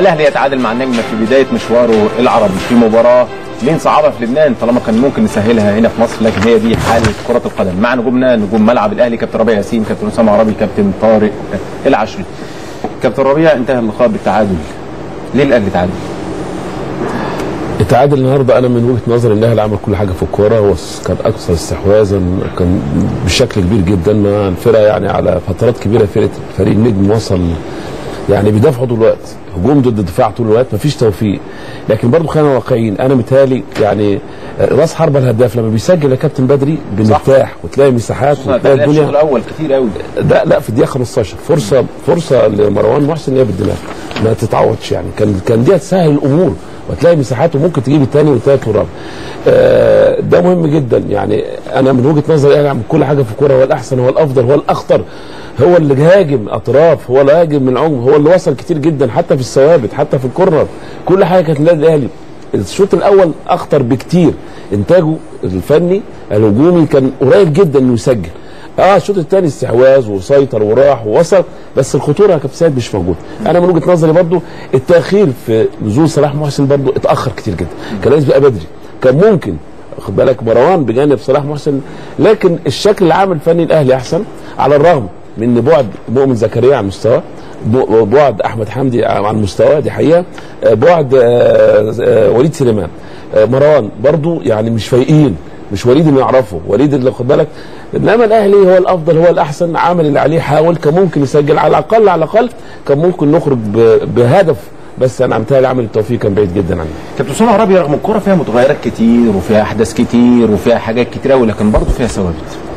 الاهلي يتعادل مع النجم في بدايه مشواره العربي في مباراه ليه نصعبها في لبنان طالما كان ممكن نسهلها هنا في مصر لكن هي دي حاله كره القدم مع نجومنا نجوم ملعب الاهلي كابتن ربيع ياسين كابتن اسامه عربي كابتن طارق العشري كابتن ربيع انتهى اللقاء بالتعادل ليه الاهلي تعادل؟ التعادل النهارده انا من وجهه نظري الاهلي عمل كل حاجه في الكوره وكان اكثر استحواذا كان بشكل كبير جدا مع الفرقه يعني على فترات كبيره فرقه فريق النجم وصل يعني بيدافعوا طول الوقت هجوم ضد دفاع طول الوقت مفيش توفيق لكن برضه خلينا واقعيين انا متهيألي يعني راس حربه الهداف لما بيسجل يا كابتن بدري بنرتاح وتلاقي مساحات وتلاقي الشوط الدنيا الاول كتير قوي لا لا في الدقيقه 15 فرصه فرصه لمروان محسن هي بالدماغ ما تتعوضش يعني كان كان دي هتسهل الامور وتلاقي مساحات وممكن تجيب الثاني والثالث والرابع آه، ده مهم جدا يعني انا من وجهه نظري انا اعمل كل حاجه في الكوره هو الاحسن هو الافضل هو الاخطر هو اللي هاجم اطراف هو اللي هاجم من عمق هو اللي وصل كتير جدا حتى في الثوابت حتى في الكورنر كل حاجه كانت النادي الاهلي الشوط الاول اخطر بكتير انتاجه الفني الهجومي كان قريب جدا انه يسجل اه الشوط الثاني استحواذ وسيطر وراح ووصل بس الخطوره يا كابتن سيد مش موجوده انا من وجهه نظري برضو التاخير في نزول صلاح محسن برضو اتاخر كتير جدا كان لازم يبقى بدري كان ممكن خد بالك مروان بجانب صلاح محسن لكن الشكل العام الفني الاهلي احسن على الرغم من بعد مؤمن زكريا عن مستواه ب- بعد احمد حمدي عن مستواه دي حقيقه آه، بعد آه، آه، وليد سليمان آه، مروان برضو يعني مش فايقين مش وليد اللي يعرفه وليد اللي خد بالك انما الاهلي هو الافضل هو الاحسن عمل اللي عليه حاول كان ممكن يسجل على الاقل على الاقل كان ممكن نخرج ب- بهدف بس انا متهيألي عمل التوفيق كان بعيد جدا عنه كابتن اسامه عربي رغم الكوره فيها متغيرات كتير وفيها احداث كتير وفيها حاجات كتير قوي لكن برضه فيها ثوابت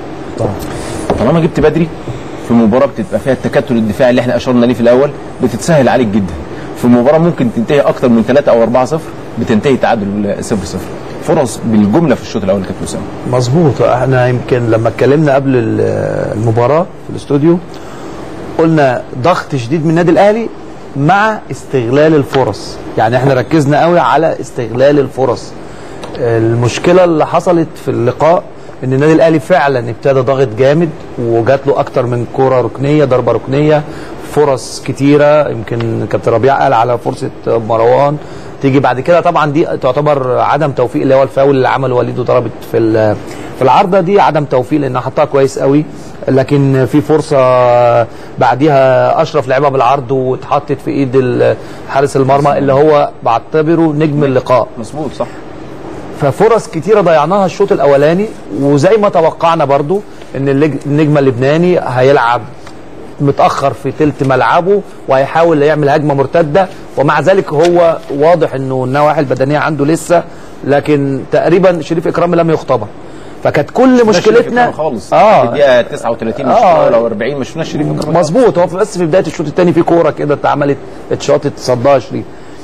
طالما جبت بدري في مباراه بتبقى فيها التكتل الدفاعي اللي احنا اشرنا ليه في الاول بتتسهل عليك جدا في مباراه ممكن تنتهي اكتر من 3 او 4 0 بتنتهي تعادل 0 0 فرص بالجمله في الشوط الاول كابتن اسامه مظبوط احنا يمكن لما اتكلمنا قبل ال- المباراه في الاستوديو قلنا ضغط شديد من النادي الاهلي مع استغلال الفرص يعني احنا ركزنا قوي على استغلال الفرص المشكله اللي حصلت في اللقاء ان النادي الاهلي فعلا ابتدى ضاغط جامد وجات له اكتر من كره ركنيه ضربه ركنيه فرص كتيره يمكن كابتن ربيع قال على فرصه مروان تيجي بعد كده طبعا دي تعتبر عدم توفيق اللي هو الفاول اللي عمله وليد وضربت في ال- في العارضه دي عدم توفيق لانها حطها كويس قوي لكن في فرصه بعديها اشرف لعبها بالعرض واتحطت في ايد ال- حارس المرمى اللي هو بعتبره نجم اللقاء مظبوط صح ففرص كتيره ضيعناها الشوط الاولاني وزي ما توقعنا برضو ان اللج- النجم اللبناني هيلعب متاخر في تلت ملعبه وهيحاول يعمل هجمه مرتده ومع ذلك هو واضح انه النواحي البدنيه عنده لسه لكن تقريبا شريف اكرامي لم يختبر فكانت كل مشكلتنا خالص اه في الدقيقه 39 مش آه. ولا 40 ما شفناش شريف إكرامي. مظبوط هو بس في بدايه الشوط الثاني في كوره كده اتعملت اتشاطت صدها شريف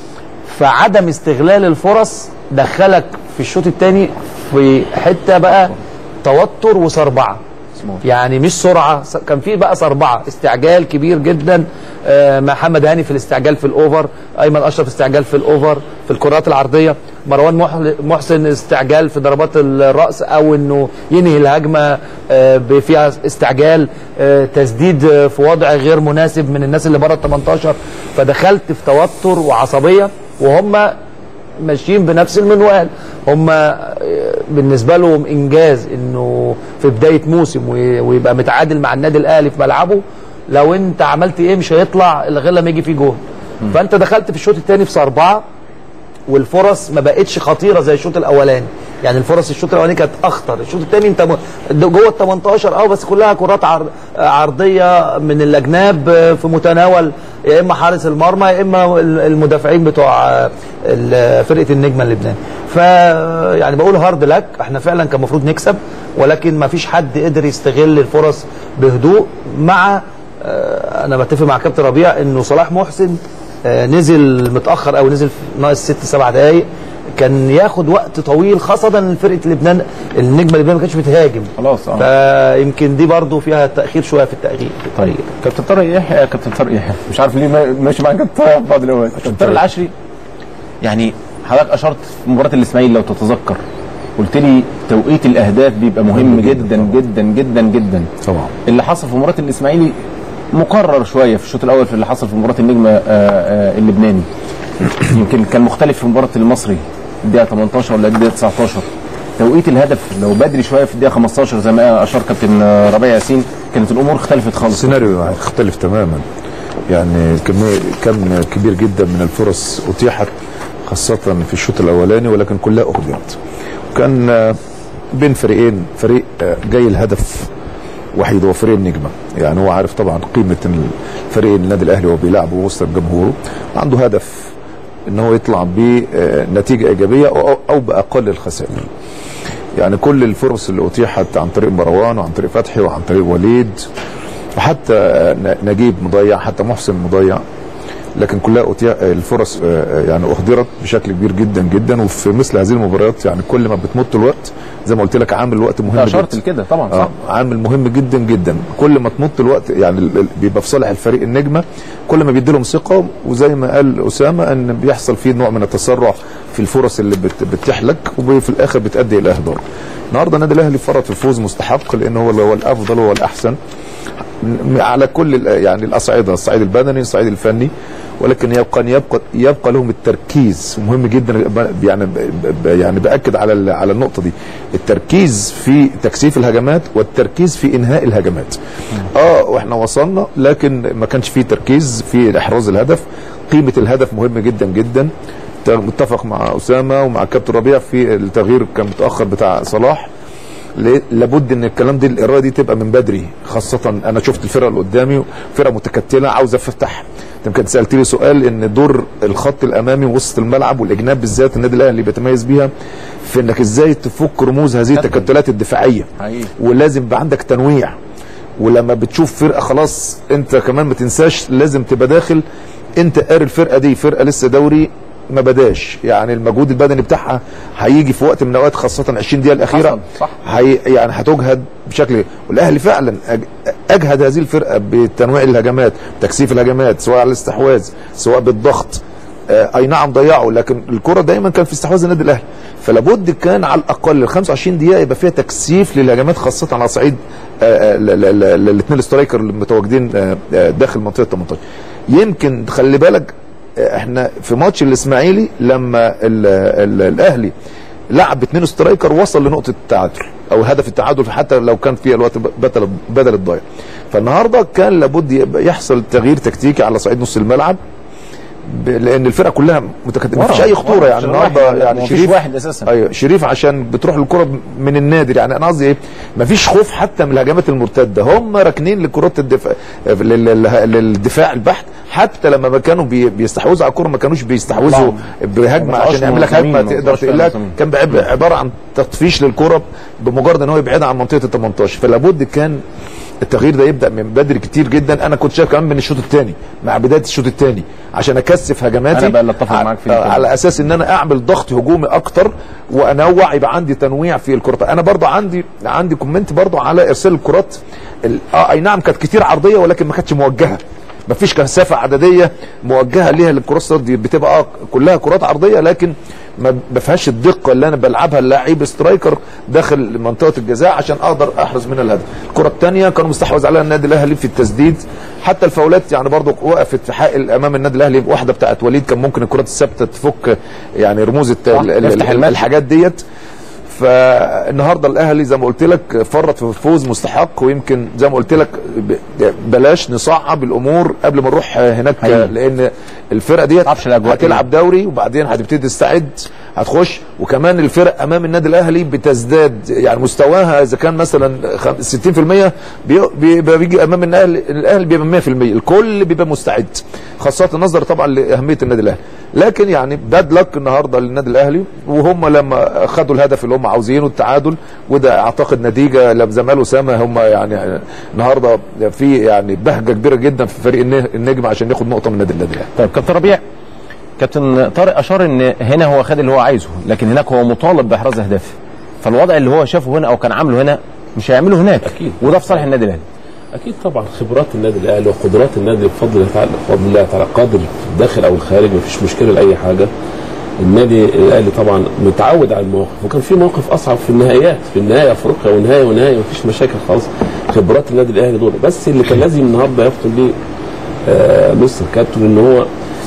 فعدم استغلال الفرص دخلك في الشوط الثاني في حته بقى توتر وصربعه مظبوط. يعني مش سرعه س- كان في بقى صربعه استعجال كبير جدا آه، محمد هاني في الاستعجال في الاوفر ايمن اشرف استعجال في الاوفر في الكرات العرضيه مروان محل- محسن استعجال في ضربات الراس او انه ينهي الهجمه آه، ب- فيها استعجال آه، تسديد آه، في وضع غير مناسب من الناس اللي بره ال 18 فدخلت في توتر وعصبيه وهم ماشيين بنفس المنوال هم بالنسبه لهم انجاز انه في بدايه موسم وي- ويبقى متعادل مع النادي الاهلي في ملعبه لو انت عملت ايه مش هيطلع الا غير لما يجي فيه جول فانت دخلت في الشوط الثاني في اربعه والفرص ما بقتش خطيره زي الشوط الاولاني يعني الفرص الشوط الاولاني كانت اخطر الشوط الثاني انت م- جوه ال 18 اه بس كلها كرات عر... عرضيه من الاجناب آه، في متناول يا اما حارس المرمى يا اما ال- المدافعين بتوع آه، ال- فرقه النجمه اللبناني ف يعني بقول هارد لك احنا فعلا كان المفروض نكسب ولكن ما فيش حد قدر يستغل الفرص بهدوء مع آه، انا بتفق مع كابتن ربيع انه صلاح محسن آه، نزل متاخر او نزل في ناقص ست سبع دقائق كان ياخد وقت طويل خاصه ان فرقه لبنان النجمه لبنان ما كانتش بتهاجم خلاص اه فيمكن دي برضو فيها تاخير شويه في التاخير طيب كابتن طارق يحيى يا كابتن طارق يحيى مش عارف ليه ما- ماشي معاك كابتن طارق في بعض الاوقات كابتن طارق العشري يعني حضرتك اشرت في مباراه الاسماعيلي لو تتذكر قلت لي توقيت الاهداف بيبقى مهم جدا جدا جدا جدا طبعا اللي حصل في مباراه الاسماعيلي مكرر شويه في الشوط الاول في اللي حصل في مباراه النجم آه، آه، اللبناني يمكن كان مختلف في مباراه المصري الدقيقه 18 ولا الدقيقه 19 توقيت الهدف لو بدري شويه في الدقيقه 15 زي ما اشار كابتن ربيع ياسين كانت الامور اختلفت خالص السيناريو يختلف تماما يعني كمية كم كبير جدا من الفرص اتيحت خاصة في الشوط الاولاني ولكن كلها اهدرت وكان آه، بين فريقين فريق آه، جاي الهدف وحيد هو فريق النجمة يعني هو عارف طبعا قيمة الفريق النادي الاهلي وهو بيلعبه وسط جمهوره عنده هدف ان هو يطلع بنتيجة ايجابية أو- او باقل الخسائر يعني كل الفرص اللي اتيحت عن طريق مروان وعن طريق فتحي وعن طريق وليد وحتى ن- نجيب مضيع حتى محسن مضيع لكن كلها أتيح الفرص آه، يعني اهدرت بشكل كبير جدا جدا وفي مثل هذه المباريات يعني كل ما بتمط الوقت زي ما قلت لك عامل الوقت مهم ده اشرت جدا لكده طبعا صح آه عامل مهم جدا جدا كل ما تمط الوقت يعني ال- ال- بيبقى في صالح الفريق النجمه كل ما بيدي لهم ثقه وزي ما قال اسامه ان بيحصل فيه نوع من التسرع في الفرص اللي بت بتحلك وفي الاخر بتؤدي الى اهدار النهارده النادي الاهلي فرط في فوز مستحق لان هو هو الافضل وهو الاحسن م- على كل ال- يعني الاصعده الصعيد البدني الصعيد الفني ولكن يبقى أن يبقى يبقى لهم التركيز مهم جدا ب- يعني ب- ب- يعني باكد على ال- على النقطه دي التركيز في تكثيف الهجمات والتركيز في انهاء الهجمات اه واحنا وصلنا لكن ما كانش فيه تركيز في احراز الهدف قيمه الهدف مهم جدا جدا ت- متفق مع اسامه ومع كابتن ربيع في التغيير كان متاخر بتاع صلاح ليه؟ لابد ان الكلام دي الاراده دي تبقى من بدري خاصه انا شفت الفرقه اللي قدامي فرقه متكتله عاوزه تفتح انت يمكن سالت لي سؤال ان دور الخط الامامي وسط الملعب والاجناب بالذات النادي الاهلي بيتميز بيها في انك ازاي تفك رموز هذه التكتلات الدفاعيه حقيقي. ولازم يبقى عندك تنويع ولما بتشوف فرقه خلاص انت كمان ما تنساش لازم تبقى داخل انت قاري الفرقه دي فرقه لسه دوري ما بداش يعني المجهود البدني بتاعها هيجي في وقت من الاوقات خاصه 20 دقيقه الاخيره حصل، صح. هي يعني هتجهد بشكل والاهلي فعلا أج- اجهد هذه الفرقه بتنويع الهجمات تكثيف الهجمات سواء على الاستحواذ سواء بالضغط آه، اي نعم ضيعوا لكن الكره دايما كان في استحواذ النادي الاهلي فلابد كان على الاقل ال 25 دقيقه يبقى فيها تكثيف للهجمات خاصه على صعيد الاثنين سترايكر اللي متواجدين آه، آه، داخل منطقه 18 يمكن خلي بالك آه، احنا في ماتش الاسماعيلي لما ال ال الاهلي لعب اثنين سترايكر وصل لنقطه التعادل او هدف التعادل حتى لو كان في الوقت بدل بدل الضايع فالنهارده كان لابد يبقى يحصل تغيير تكتيكي على صعيد نص الملعب ب- لان الفرقه كلها متكتله ما ورا، فيش اي خطوره ورا، يعني عشان النهارده واحد، يعني ما فيش شريف واحد أساساً. ايوه شريف عشان بتروح الكره من النادر يعني انا قصدي ايه ما فيش خوف حتى من الهجمات المرتده هم راكنين لكرات الدفاع لل- لل- للدفاع البحت حتى لما ما كانوا بي- بيستحوذوا على الكره ما كانوش بيستحوذوا طبعاً. بهجمه ما عشان بقاش يعمل لك منظمين، هجمه ما تقدر بقاش فعلاً تقلك منظمين. كان بعب- عباره عن تطفيش للكره بمجرد ان هو يبعدها عن منطقه ال 18 فلابد كان التغيير ده يبدا من بدري كتير جدا انا كنت شايف كمان من الشوط الثاني مع بدايه الشوط الثاني عشان اكثف هجماتي أنا بقى اللي أتفق ع- معاك في آه، الكلام. على اساس ان انا اعمل ضغط هجومي اكتر وانوع يبقى عندي تنويع في الكرات انا برضو عندي عندي كومنت برضو على ارسال الكرات ال- اه اي نعم كانت كتير عرضيه ولكن ما كانتش موجهه ما فيش كثافه عدديه موجهه ليها للكرات دي بتبقى اه كلها كرات عرضيه لكن ما ما فيهاش الدقه اللي انا بلعبها اللاعب سترايكر داخل منطقه الجزاء عشان اقدر احرز من الهدف الكره الثانيه كانوا مستحوذ عليها النادي الاهلي في التسديد حتى الفاولات يعني برضو وقفت في حائل امام النادي الاهلي واحده بتاعت وليد كان ممكن الكرات الثابته تفك يعني رموز الت- ال- ال- يفتح الماتش. الحاجات ديت فالنهارده الاهلي زي ما قلت لك فرط في فوز مستحق ويمكن زي ما قلت لك ب- بلاش نصعب الامور قبل ما نروح هناك حقيقي. لان الفرقه ديت تعرفش الأجواء هتلعب دوري وبعدين هتبتدي تستعد هتخش وكمان الفرق امام النادي الاهلي بتزداد يعني مستواها اذا كان مثلا خم- 60% بي- بيبقى بيجي امام الاهلي الاهلي بيبقى 100% الكل بيبقى مستعد خاصه نظرا طبعا لاهميه النادي الاهلي لكن يعني باد لك النهارده للنادي الاهلي وهم لما خدوا الهدف اللي هم عاوزينه التعادل وده اعتقد نتيجه لما زي ما قال اسامه هم يعني النهارده في يعني بهجه كبيره جدا في فريق الن- النجم عشان ياخد نقطه من النادي الاهلي طيب كابتن ربيع كابتن طارق اشار ان هنا هو خد اللي هو عايزه لكن هناك هو مطالب باحراز اهداف فالوضع اللي هو شافه هنا او كان عامله هنا مش هيعمله هناك أكيد. وده في صالح النادي الاهلي اكيد طبعا خبرات النادي الاهلي وقدرات النادي بفضل الله تعالى بفضل الله تعالى قادر في الداخل او الخارج مفيش مشكله لاي حاجه النادي الاهلي طبعا متعود على المواقف وكان في موقف اصعب في النهائيات في النهايه افريقيا ونهايه ونهايه مفيش مشاكل خالص خبرات النادي الاهلي دول بس اللي كان لازم النهارده يفطن بيه آه مستر كابتن ان هو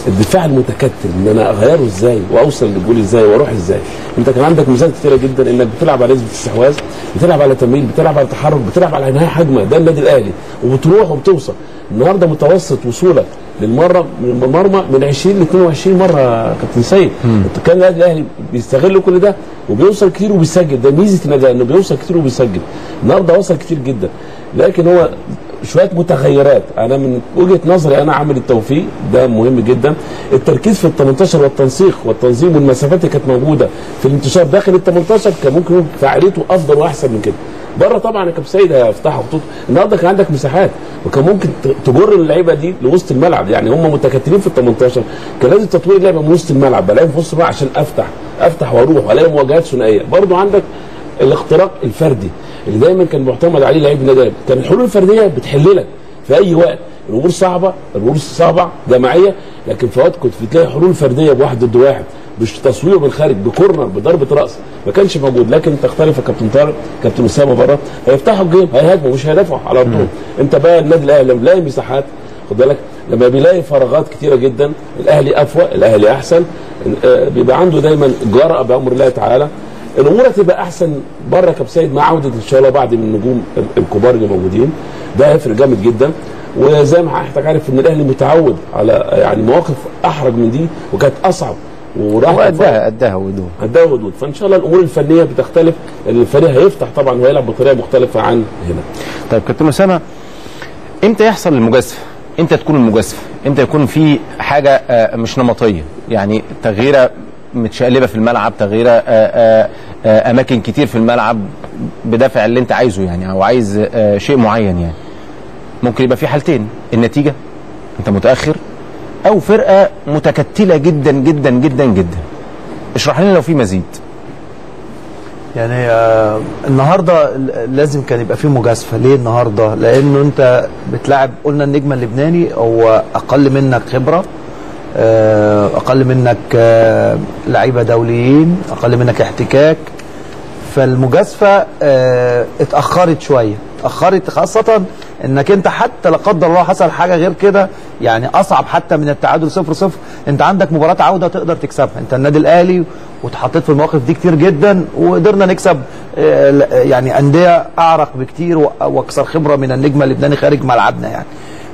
الدفاع المتكتل ان انا اغيره ازاي واوصل للجول ازاي واروح ازاي انت كان عندك ميزات كتيره جدا انك بتلعب على نسبه استحواذ بتلعب على تمرير بتلعب على تحرك بتلعب على انهاء هجمه ده النادي الاهلي وبتروح وبتوصل النهارده متوسط وصولك للمره من المرمى من 20 ل 22 مره يا كابتن سيد كان النادي الاهلي بيستغل كل ده وبيوصل كتير وبيسجل ده ميزه النادي انه بيوصل كتير وبيسجل النهارده وصل كتير جدا لكن هو شويه متغيرات انا من وجهه نظري انا عامل التوفيق ده مهم جدا التركيز في ال 18 والتنسيق والتنظيم والمسافات اللي كانت موجوده في الانتشار داخل ال 18 كان ممكن يكون فعاليته افضل واحسن من كده بره طبعا يا كابتن سيد هيفتحوا خطوط النهارده كان عندك مساحات وكان ممكن ت- تجر اللعيبه دي لوسط الملعب يعني هم متكتلين في ال 18 كان لازم تطوير اللعبه من وسط الملعب بلاقيهم في وسط الملعب عشان افتح افتح واروح والاقي مواجهات ثنائيه برضو عندك الاختراق الفردي اللي دايما كان معتمد عليه لعيب النادي الأهلي. كان الحلول الفرديه بتحل لك في اي وقت الامور صعبه الامور صعبه جماعيه لكن في وقت كنت بتلاقي حلول فرديه بواحد ضد واحد مش تصوير من الخارج بكورنر بضربه راس ما كانش موجود لكن تختلف يا كابتن طارق كابتن اسامه بره هيفتحوا الجيم هيهاجموا مش هيدافعوا على طول انت بقى النادي الاهلي لما بيلاقي مساحات خد بالك لما بيلاقي فراغات كتيره جدا الاهلي افوق الاهلي احسن آه، بيبقى عنده دايما جرأه بامر الله تعالى الامور هتبقى احسن بره كابتن سيد مع عوده ان شاء الله بعض من النجوم الكبار اللي موجودين ده هيفرق جامد جدا وزي ما حضرتك عارف ان الاهلي متعود على يعني مواقف احرج من دي وكانت اصعب وراح واداها اداها ودود اداها ودود فان شاء الله الامور الفنيه بتختلف الفريق هيفتح طبعا وهيلعب بطريقه مختلفه عن هنا طيب كابتن اسامه امتى يحصل المجازفه؟ امتى تكون المجازفه؟ امتى يكون في حاجه آه، مش نمطيه؟ يعني تغييره متشقلبه في الملعب، تغييره آه، آه، آه، اماكن كتير في الملعب بدافع اللي انت عايزه يعني او عايز آه، شيء معين يعني. ممكن يبقى في حالتين، النتيجه انت متاخر او فرقه متكتله جدا جدا جدا جدا. اشرح لنا لو في مزيد. يعني آه النهارده ل- لازم كان يبقى فيه مجازفه ليه النهارده لانه انت بتلاعب قلنا النجم اللبناني هو اقل منك خبره آه اقل منك آه لعيبه دوليين اقل منك احتكاك فالمجازفه آه اتاخرت شويه اتاخرت خاصه انك انت حتى لا قدر الله حصل حاجه غير كده يعني اصعب حتى من التعادل 0 0 انت عندك مباراه عوده تقدر تكسبها انت النادي الاهلي واتحطيت في المواقف دي كتير جدا وقدرنا نكسب آه، ل- يعني انديه اعرق بكتير و- واكثر خبره من النجم اللبناني خارج ملعبنا يعني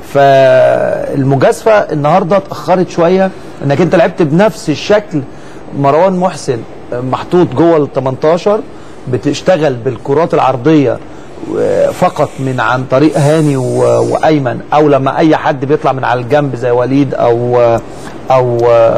فالمجازفه النهارده اتاخرت شويه انك انت لعبت بنفس الشكل مروان محسن محطوط جوه ال 18 بتشتغل بالكرات العرضيه و- فقط من عن طريق هاني و- وايمن او لما اي حد بيطلع من على الجنب زي وليد او او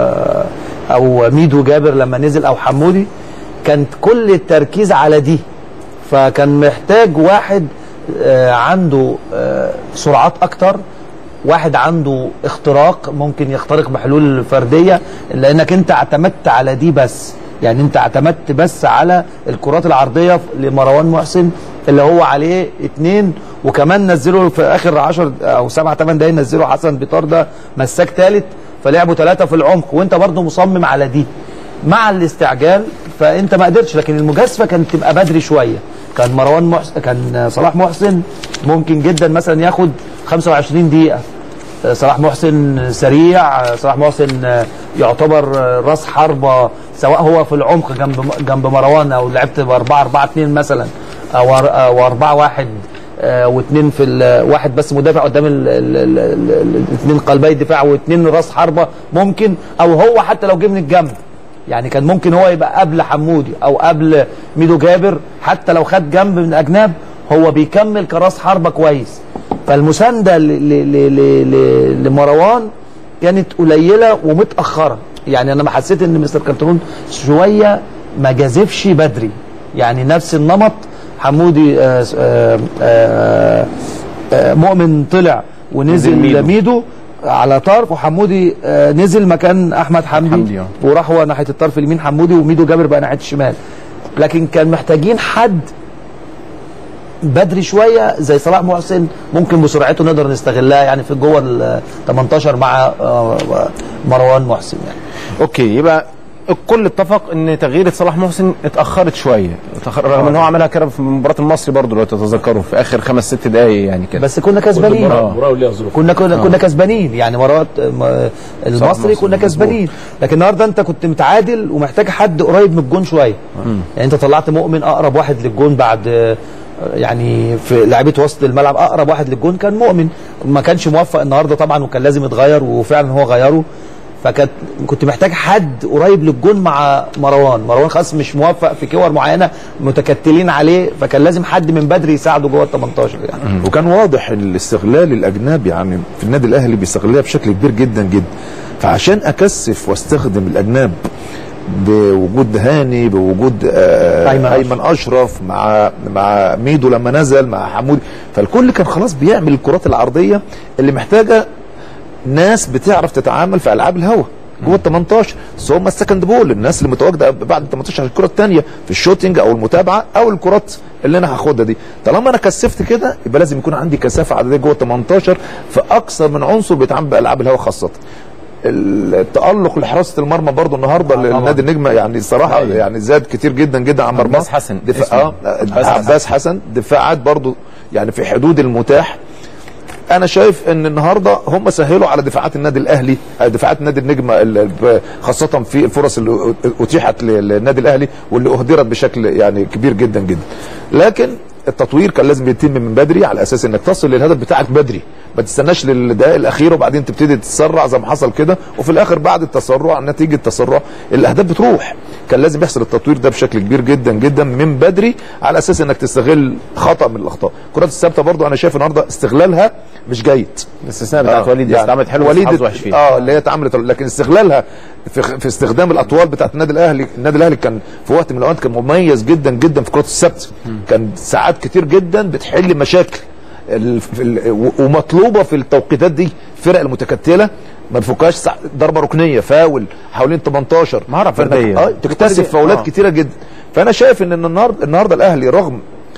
او ميدو جابر لما نزل او حمودي كانت كل التركيز على دي فكان محتاج واحد آه، عنده آه، سرعات اكتر واحد عنده اختراق ممكن يخترق بحلول فرديه لانك انت اعتمدت على دي بس يعني انت اعتمدت بس على الكرات العرضيه لمروان محسن اللي هو عليه اتنين وكمان نزلوا في اخر 10 او 7 8 دقايق نزلوا حسن بيطار ده مساك ثالث فلعبوا ثلاثه في العمق وانت برضو مصمم على دي مع الاستعجال فانت ما قدرتش لكن المجازفه كانت تبقى بدري شويه كان مروان محسن كان صلاح محسن ممكن جدا مثلا ياخد 25 دقيقه صلاح محسن سريع صلاح محسن يعتبر راس حربة سواء هو في العمق جنب جنب مروان او لعبت ب 4 4 2 مثلا او او 4 1 واثنين في ال- واحد بس مدافع قدام الاثنين قلبي الدفاع واثنين راس حربة ممكن او هو حتى لو جه من الجنب يعني كان ممكن هو يبقى قبل حمودي او قبل ميدو جابر حتى لو خد جنب من اجناب هو بيكمل كراس حربة كويس فالمسانده ل- ل- ل- ل- ل- لمروان كانت قليله ومتاخره يعني انا ما حسيت ان مستر كارتون شويه ما جازفش بدري يعني نفس النمط حمودي آه آه آه آه مؤمن طلع ونزل نزل ميدو. ميدو على طرف وحمودي آه نزل مكان احمد حمدي, حمدي، آه. وراح هو ناحيه الطرف اليمين حمودي وميدو جابر بقى ناحيه الشمال لكن كان محتاجين حد بدري شويه زي صلاح محسن ممكن بسرعته نقدر نستغلها يعني في جوه ال 18 مع آه، مروان محسن يعني اوكي يبقى الكل اتفق ان تغيير صلاح محسن اتاخرت شويه اتأخر رغم ان هو عملها كده في مباراه المصري برضه لو تتذكروا في اخر خمس ست دقائق يعني كده بس كنا كسبانين المباراه وليها ظروف كنا كنا كنا كسبانين يعني مرات م- المصري كنا كسبانين لكن النهارده انت كنت متعادل ومحتاج حد قريب من الجون شويه يعني انت طلعت مؤمن اقرب واحد للجون بعد آه، يعني في لعيبه وسط الملعب اقرب واحد للجون كان مؤمن ما كانش موفق النهارده طبعا وكان لازم يتغير وفعلا هو غيره فكانت كنت محتاج حد قريب للجون مع مروان مروان خلاص مش موفق في كور معينه متكتلين عليه فكان لازم حد من بدري يساعده جوه ال 18 يعني وكان واضح الاستغلال الاجنبي يعني في النادي الاهلي بيستغلها بشكل كبير جدا جدا فعشان اكثف واستخدم الاجناب بوجود هاني بوجود آه أيمن ايمن اشرف مع مع ميدو لما نزل مع حمودي فالكل كان خلاص بيعمل الكرات العرضيه اللي محتاجه ناس بتعرف تتعامل في العاب الهوا جوه ال 18 بس هم السكند بول الناس اللي متواجده بعد ال 18 الكره الثانيه في الشوتنج او المتابعه او الكرات اللي انا هاخدها دي طالما انا كثفت كده يبقى لازم يكون عندي كثافه عدديه جوه ال 18 في اكثر من عنصر بيتعامل بالعاب الهوا خاصه التألق لحراسة المرمى برضو النهارده للنادي النجمة يعني الصراحة يعني زاد كتير جدا جدا عن مرمى عباس حسن دفاع اه عباس حسن. عباس حسن دفاعات برضو يعني في حدود المتاح انا شايف ان النهارده هم سهلوا على دفاعات النادي الاهلي آه، دفاعات نادي النجمه ال- ب- خاصه في الفرص اللي اتيحت للنادي الاهلي واللي اهدرت بشكل يعني كبير جدا جدا لكن التطوير كان لازم يتم من بدري على اساس انك تصل للهدف بتاعك بدري ما تستناش للدقائق الاخيره وبعدين تبتدي تتسرع زي ما حصل كده وفي الاخر بعد التسرع نتيجه التسرع الاهداف بتروح كان لازم يحصل التطوير ده بشكل كبير جدا جدا من بدري على اساس انك تستغل خطا من الاخطاء الكرات الثابته برضو انا شايف النهارده استغلالها مش جيد الاستثناء بتاعت وليد يعني استعملت حلو وليد وليد وحش فيه اه اللي هي اتعملت لكن استغلالها في, في استخدام الاطوال بتاعت النادي الاهلي النادي الاهلي كان في وقت من الاوقات كان مميز جدا جدا في كرات السبت كان ساعات كتير جدا بتحل مشاكل ال- في ال- و- ومطلوبه في التوقيتات دي الفرق المتكتله ما تفكهاش سع- ضربه ركنيه فاول حوالين 18 مهارة فإنك- فردية. اه تكتسب فاولات آه. كتيره جدا فانا شايف ان النهارده النهارده الاهلي رغم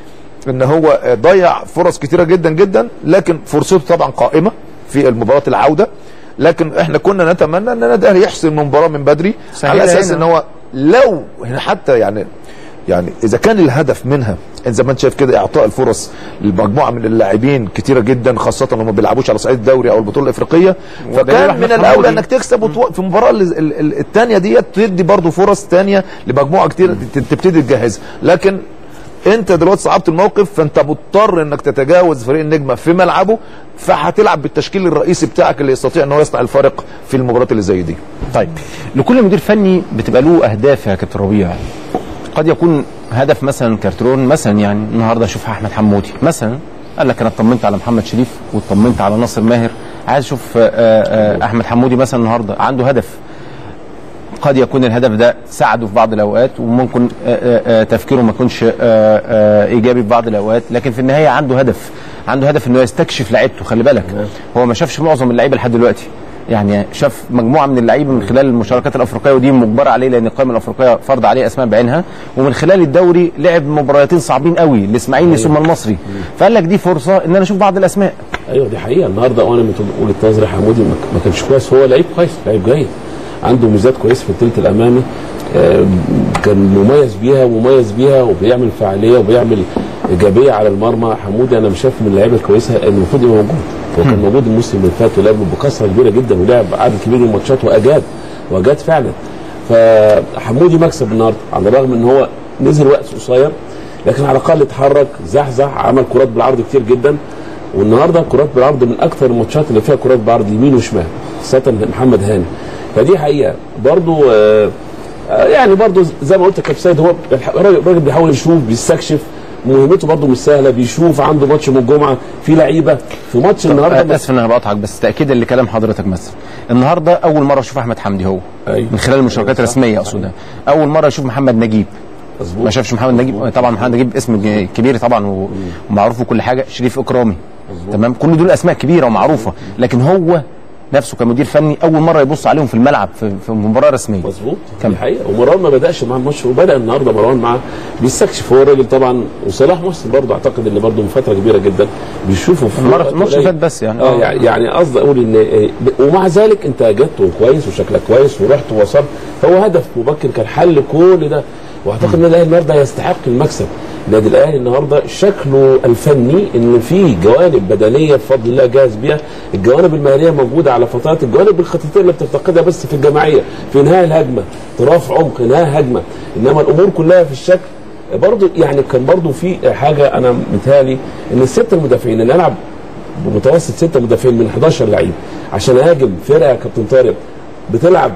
ان هو ضيع فرص كتيره جدا جدا لكن فرصته طبعا قائمه في المباراه العوده لكن احنا كنا نتمنى ان النادي الاهلي يحسم المباراه من بدري سهلة على اساس هنا. ان هو لو هنا حتى يعني يعني اذا كان الهدف منها زي ما انت شايف كده اعطاء الفرص لمجموعه من اللاعبين كتيره جدا خاصه لما ما بيلعبوش على صعيد الدوري او البطوله الافريقيه فكان أحمد من الاولى حمودي. انك تكسب وتو... في المباراه الثانيه ديت تدي برضه فرص ثانيه لمجموعه كتير ت- تبتدي تجهزها لكن انت دلوقتي صعبت الموقف فانت مضطر انك تتجاوز فريق النجمه في ملعبه فهتلعب بالتشكيل الرئيسي بتاعك اللي يستطيع ان هو يصنع الفارق في المباريات اللي زي دي طيب لكل مدير فني بتبقى له اهداف يا كابتن ربيع قد يكون هدف مثلا كارترون مثلا يعني النهارده اشوف احمد حمودي مثلا قال لك انا اطمنت على محمد شريف واطمنت على ناصر ماهر عايز اشوف آه، آه، احمد حمودي مثلا النهارده عنده هدف قد يكون الهدف ده ساعده في بعض الاوقات وممكن آه، آه، آه، تفكيره ما يكونش آه، آه، ايجابي في بعض الاوقات لكن في النهايه عنده هدف عنده هدف انه يستكشف لعيبته خلي بالك هو ما شافش معظم اللعيبه لحد دلوقتي يعني شاف مجموعه من اللعيبه من خلال المشاركات الافريقيه ودي مجبره عليه لان القائمه الافريقيه فرض عليه اسماء بعينها ومن خلال الدوري لعب مباراتين صعبين قوي الاسماعيلي ثم المصري فقال لك دي فرصه ان انا اشوف بعض الاسماء ايوه دي حقيقه النهارده وانا من وجهه نظري حمودي ما ما كانش كويس هو لعيب كويس لعيب جيد عنده ميزات كويسه في الثلث الامامي آه، كان مميز بيها ومميز بيها وبيعمل فعاليه وبيعمل ايجابيه على المرمى حمودي انا مش شايف من اللعيبه الكويسه اللي المفروض يبقى موجود هو كان موجود الموسم اللي فات ولعب بكثره كبيره جدا ولعب عدد كبير من الماتشات واجاد واجاد فعلا فحمودي مكسب النهارده على الرغم ان هو نزل وقت قصير لكن على الاقل اتحرك زحزح عمل كرات بالعرض كتير جدا والنهارده كرات بالعرض من اكثر الماتشات اللي فيها كرات بالعرض يمين وشمال خاصه محمد هاني فدي حقيقه برضو آه آه، يعني برضو زي ما قلت يا كابتن سيد هو الراجل الراجل بيحاول يشوف بيستكشف مهمته برضو مش سهله بيشوف عنده ماتش من الجمعه في لعيبه في ماتش النهارده آه، اسف ان انا بقطعك بس تاكيدا لكلام حضرتك مثلا النهارده اول مره اشوف احمد حمدي هو أيوة. من خلال المشاركات الرسميه اقصد اول مره اشوف محمد نجيب ما مظبوط شافش محمد نجيب طبعا محمد نجيب اسم ج- كبير طبعا و- ومعروف وكل حاجه شريف اكرامي تمام كل دول اسماء كبيره ومعروفه لكن هو نفسه كمدير فني اول مره يبص عليهم في الملعب في, في مباراه رسميه مظبوط كمل. دي حقيقه ومروان ما بداش مع الماتش وبدا النهارده مروان معاه بيستكشف هو الراجل طبعا وصلاح محسن برضه اعتقد ان برضه من فتره كبيره جدا بيشوفوا في المرة- وقت الماتش قليل. اللي فات بس يعني. اه آه. يعني يعني قصدي اقول ان إيه، ب- ومع ذلك انت جت كويس وشكلك كويس ورحت ووصلت فهو هدف مبكر كان حل كل ده واعتقد ان الاهلي النهارده يستحق المكسب النادي الاهلي النهارده شكله الفني ان في جوانب بدنيه بفضل الله جاهز بيها الجوانب المهنيه موجوده على فترات الجوانب الخطيطيه اللي بتفتقدها بس في الجماعيه في انهاء الهجمه طراف عمق انهاء هجمه انما الامور كلها في الشكل برضه يعني كان برضه في حاجه انا متهيألي ان الست المدافعين اللي العب بمتوسط ستة مدافعين من 11 لعيب عشان اهاجم فرقه يا كابتن طارق بتلعب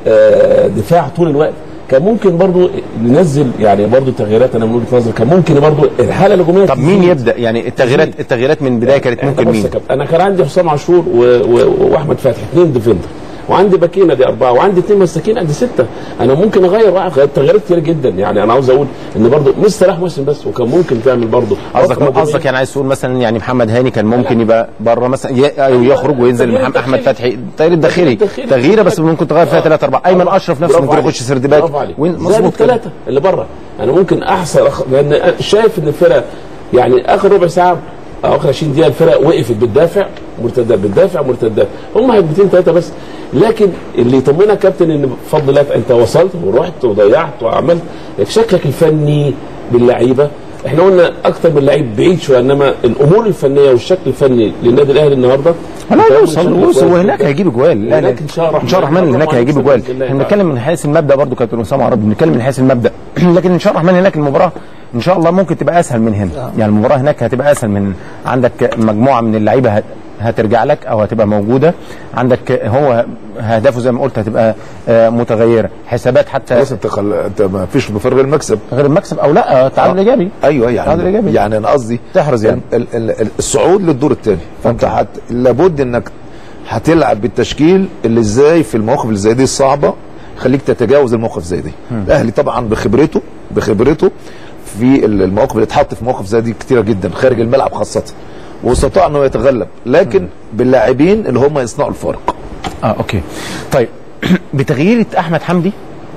آه، دفاع طول الوقت كان ممكن برضو ننزل يعني برضو تغييرات انا من وجهه نظري كان ممكن برضو الحاله الهجوميه طب مين تزيد. يبدا يعني التغييرات التغييرات من البدايه كانت إحنا ممكن بص مين يا كابتن، انا كان عندي حسام عاشور و... و... واحمد فتحي اثنين ديفندر وعندي باكينا دي اربعه وعندي اثنين مساكين ادي سته انا ممكن اغير واحد غير تغييرات كتير جدا يعني انا عاوز اقول ان برضو مش صلاح محسن بس وكان ممكن تعمل برضو قصدك فترة قصدك يعني عايز تقول مثلا يعني محمد هاني كان ممكن يبقى بره مثلا ي- أو يخرج وينزل تغيير محمد احمد داخلي. فتحي التغيير الداخلي داخلي. تغييره بس ممكن تغير فيها آه. ثلاثة أربعة أيمن أشرف نفسه برافو ممكن عليك. يخش سرد باك برافو عليك. وين زائد مظبوط كده الثلاثه اللي بره انا ممكن احصر أخ... لان أنا شايف ان الفرقه يعني اخر ربع ساعه او اخر 20 دقيقه الفرق وقفت بتدافع مرتدات بتدافع مرتدات هم هجمتين ثلاثه بس لكن اللي يطمنك يا كابتن ان بفضل الله انت وصلت ورحت وضيعت وعملت شكلك الفني باللعيبه احنا قلنا اكتر من لعيب بعيد شويه انما الامور الفنيه والشكل الفني للنادي الاهلي النهارده لا أنت يوصل شكله يوصل كويس وهناك جداً. هيجيب اجوال لا لا هناك إن شاء الله ان شاء الله الرحمن هناك هيجيب اجوال بإذن الله احنا تعالى. بنتكلم من حيث المبدا برضو كابتن اسامه عرب بنتكلم من حيث المبدا لكن ان شاء الله الرحمن هناك المباراه ان شاء الله ممكن تبقى اسهل من هنا يعني المباراه هناك هتبقى اسهل من عندك مجموعه من اللعيبه هت- هترجع لك او هتبقى موجوده عندك هو اهدافه زي ما قلت هتبقى آه، متغيره حسابات حتى خلاص انت خل... انت ما فيش مفر غير المكسب غير المكسب او لا تعادل ايجابي ايوه تعادل يعني إيجابي. يعني انا قصدي تحرز يعني. ال- ال- ال- الصعود للدور الثاني فانت حت... لابد انك هتلعب بالتشكيل اللي ازاي في المواقف اللي زي دي الصعبه خليك تتجاوز المواقف زي دي الاهلي طبعا بخبرته بخبرته في ال- المواقف اللي اتحط في مواقف زي دي كتيره جدا خارج الملعب خاصه واستطاع انه يتغلب لكن باللاعبين اللي هم يصنعوا الفارق اه اوكي طيب بتغيير احمد حمدي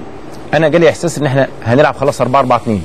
انا جالي احساس ان احنا هنلعب خلاص 4 4 2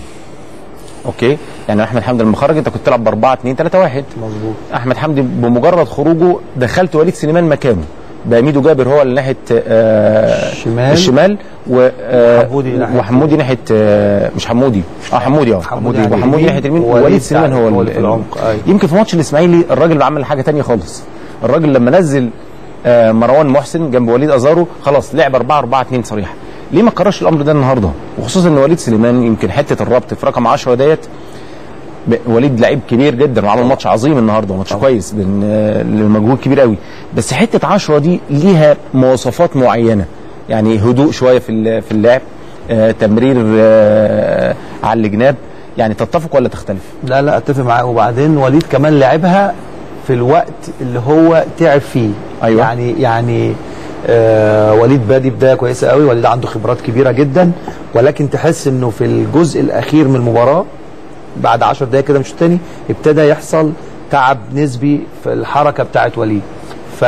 اوكي يعني احمد حمدي لما خرج انت كنت تلعب ب 4 2 3 1 مظبوط احمد حمدي بمجرد خروجه دخلت وليد سليمان مكانه بقى ميدو جابر هو اللي ناحيه آه الشمال. الشمال و آه وحمودي ناحية- وحمودي ناحيه آه مش حمودي اه حمودي اه حمودي وحمودي اليمين، ناحيه اليمين ووليد ووليد سليمان سعد هو هو ال- اللي في العمق، أيوة. يمكن في ماتش الاسماعيلي الراجل اللي عمل حاجه تانية خالص الراجل لما نزل آه، مروان محسن جنب وليد ازارو خلاص لعب 4 4 2 صريح ليه ما كررش الامر ده النهارده وخصوصا ان وليد سليمان يمكن حته الربط في رقم 10 ديت ب- وليد لعيب كبير جدا وعمل ماتش عظيم النهارده ماتش كويس بن- آه، لمجهود كبير قوي بس حته 10 دي ليها مواصفات معينه يعني هدوء شويه في ال- في اللعب آه، تمرير آه، على الجناب يعني تتفق ولا تختلف؟ لا لا اتفق معاك وبعدين وليد كمان لعبها في الوقت اللي هو تعب فيه أيوة. يعني يعني آه وليد بادي بدايه كويسه قوي وليد عنده خبرات كبيره جدا ولكن تحس انه في الجزء الاخير من المباراه بعد 10 دقائق كده مش تاني ابتدى يحصل تعب نسبي في الحركه بتاعت وليد ف...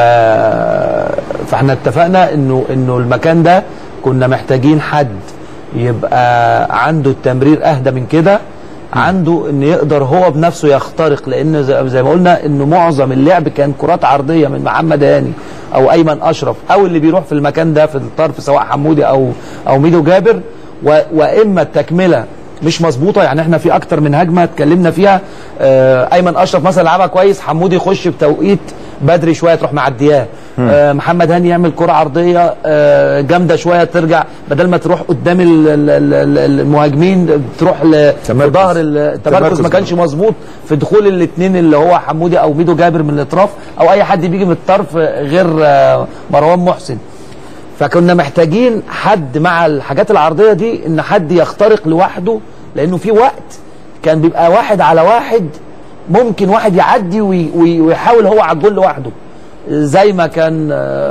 فاحنا اتفقنا انه انه المكان ده كنا محتاجين حد يبقى عنده التمرير اهدى من كده عنده ان يقدر هو بنفسه يخترق لان زي زي ما قلنا انه معظم اللعب كان كرات عرضيه من محمد هاني او ايمن اشرف او اللي بيروح في المكان ده في الطرف سواء حمودي او او ميدو جابر و واما التكمله مش مظبوطه يعني احنا في اكتر من هجمه اتكلمنا فيها آه ايمن اشرف مثلا لعبها كويس حمودي يخش بتوقيت بدري شويه تروح معدياه آه محمد هاني يعمل كره عرضيه آه جامده شويه ترجع بدل ما تروح قدام ال- ال- ال- المهاجمين تروح ل- تمركز. لظهر التمركز تمركز ما كانش مظبوط في دخول الاثنين اللي هو حمودي او ميدو جابر من الاطراف او اي حد بيجي من الطرف غير آه، مروان محسن فكنا محتاجين حد مع الحاجات العرضيه دي ان حد يخترق لوحده لانه في وقت كان بيبقى واحد على واحد ممكن واحد يعدي وي- وي- ويحاول هو على الجول لوحده زي ما كان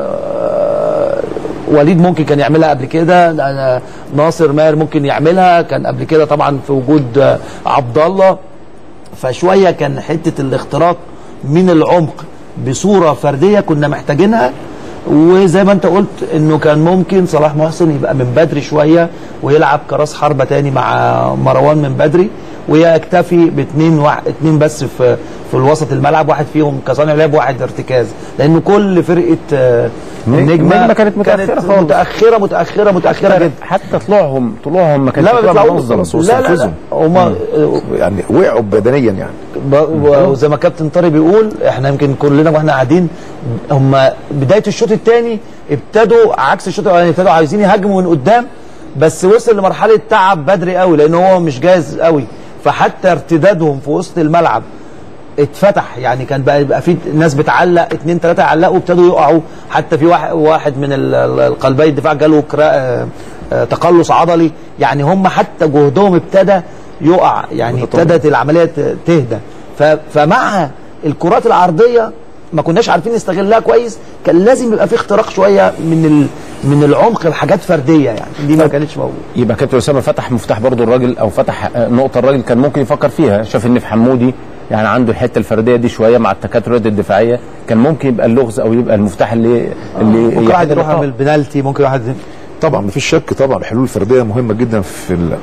آه، وليد ممكن كان يعملها قبل كده آه، ناصر ماهر ممكن يعملها كان قبل كده طبعا في وجود آه، عبد الله فشويه كان حته الاختراق من العمق بصوره فرديه كنا محتاجينها وزي ما انت قلت انه كان ممكن صلاح محسن يبقى من بدري شويه ويلعب كراس حربه تاني مع مروان من بدري ويكتفي باثنين واحد اتنين بس في في الوسط الملعب واحد فيهم كصانع لعب واحد ارتكاز لان كل فرقه آه، النجمه النجمة كانت متأخرة خالص. متاخره متاخره متاخره جدا حتى طلوعهم طلوعهم ما كانش لا ما طلوع بيطلعوش منظم. خلاص، هو لا لا لا استنفذهم. هم يعني وقعوا بدنيا يعني ب- وزي ما كابتن طارق بيقول احنا يمكن كلنا واحنا قاعدين هم بدايه الشوط الثاني ابتدوا عكس الشوط الاولاني ابتدوا عايزين يهاجموا من قدام بس وصل لمرحله تعب بدري قوي لان هو مش جاهز قوي فحتى ارتدادهم في وسط الملعب اتفتح يعني كان بقى يبقى في ناس بتعلق اتنين تلاته يعلقوا ابتدوا يقعوا حتى في واحد واحد من ال- ال- القلبي الدفاع جاله كرا آه، آه، تقلص عضلي يعني هم حتى جهدهم ابتدى يقع يعني ابتدت العمليه ت- تهدى ف- فمع الكرات العرضيه ما كناش عارفين نستغلها كويس كان لازم يبقى في اختراق شويه من ال... من العمق لحاجات فرديه يعني دي ما كانتش موجوده يبقى كابتن اسامه فتح مفتاح برضو الراجل او فتح آه، نقطه الراجل كان ممكن يفكر فيها شاف ان في حمودي يعني عنده الحته الفرديه دي شويه مع التكاتلات الدفاعيه كان ممكن يبقى اللغز او يبقى المفتاح اللي اللي ممكن واحد يحل يروح اللقاء. يعمل بنالتي ممكن واحد طبعا مفيش شك طبعا الحلول الفرديه مهمه جدا في ال...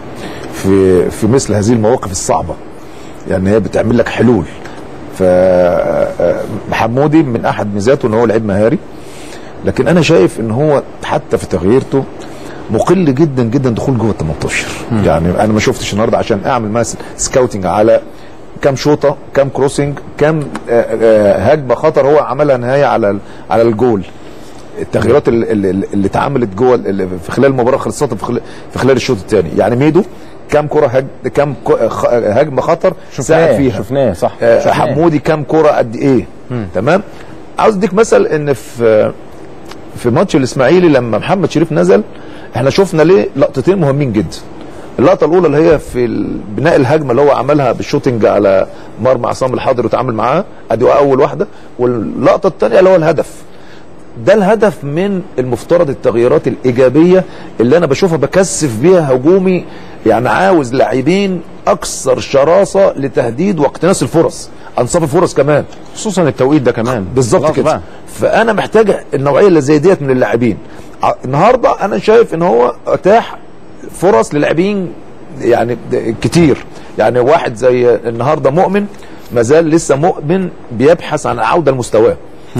في في مثل هذه المواقف الصعبه يعني هي بتعمل لك حلول ف آه، حمودي من احد ميزاته ان هو لعيب مهاري لكن انا شايف ان هو حتى في تغييرته مقل جدا جدا دخول جوه ال 18 يعني انا ما شفتش النهارده عشان اعمل مثلا سكاوتنج على كام شوطه كام كروسنج كام آه، آه، هجمه خطر هو عملها نهايه على ال- على الجول التغييرات اللي, اللي, اللي اتعملت جوه اللي في خلال المباراه خاصه في خلال, في خلال الشوط الثاني يعني ميدو كام كره هج... كام ك- خ- هجمه خطر ساعد شفناه فيها شفناه صح آه، شفناه. حمودي كام كره قد ايه تمام عاوز اديك مثل ان في في ماتش الاسماعيلي لما محمد شريف نزل احنا شفنا ليه لقطتين مهمين جدا اللقطه الاولى اللي هي في ال- بناء الهجمه اللي هو عملها بالشوتنج على مرمى عصام الحاضر وتعامل معاه ادي اول واحده واللقطه الثانيه اللي هو الهدف ده الهدف من المفترض التغييرات الايجابيه اللي انا بشوفها بكثف بيها هجومي يعني عاوز لاعبين اكثر شراسه لتهديد واقتناص الفرص انصاف الفرص كمان خصوصا التوقيت ده كمان بالظبط خلاص كده بقى. فانا محتاج النوعيه اللي زي ديت من اللاعبين ع- النهارده انا شايف ان هو اتاح فرص للاعبين يعني د- كتير يعني واحد زي النهارده مؤمن ما زال لسه مؤمن بيبحث عن العوده لمستواه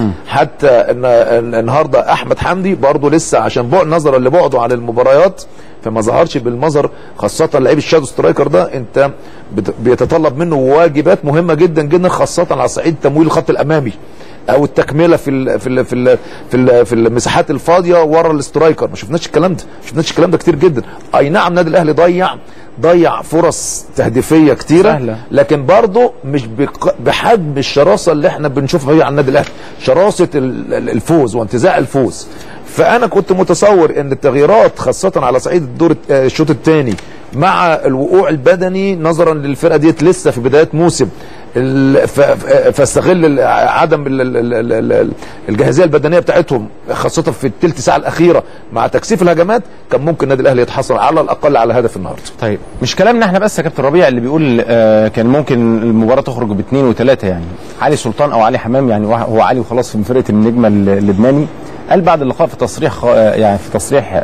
حتى ان إن النهارده احمد حمدي برضه لسه عشان بعد نظرا لبعده عن المباريات فما ظهرش بالمظهر خاصه لعيب الشادو سترايكر ده انت بت- بيتطلب منه واجبات مهمه جدا جدا خاصه على صعيد تمويل الخط الامامي او التكمله في ال في ال في ال في, ال في المساحات الفاضيه ورا الاسترايكر ما شفناش الكلام ده ما شفناش الكلام ده كتير جدا اي نعم النادي الاهلي ضيع ضيع فرص تهديفيه كتيره سهلة. لكن برضه مش بق- بحجم الشراسه اللي احنا بنشوفها هي على النادي الاهلي شراسه ال- ال- الفوز وانتزاع الفوز فانا كنت متصور ان التغييرات خاصه على صعيد الدور الت- آه، الشوط الثاني مع الوقوع البدني نظرا للفرقه ديت لسه في بدايه موسم ال- ف- ف- فاستغل ال- عدم ال- ال- ال- ال- ال- الجاهزيه البدنيه بتاعتهم خاصه في الثلث ساعه الاخيره مع تكثيف الهجمات كان ممكن النادي الاهلي يتحصل على الاقل على هدف النهارده طيب مش كلامنا احنا بس يا كابتن ربيع اللي بيقول آه كان ممكن المباراه تخرج باثنين وثلاثه يعني علي سلطان او علي حمام يعني واحد- هو علي وخلاص من فرقه النجمه اللبناني قال بعد اللقاء في تصريح خ- آه، يعني في تصريح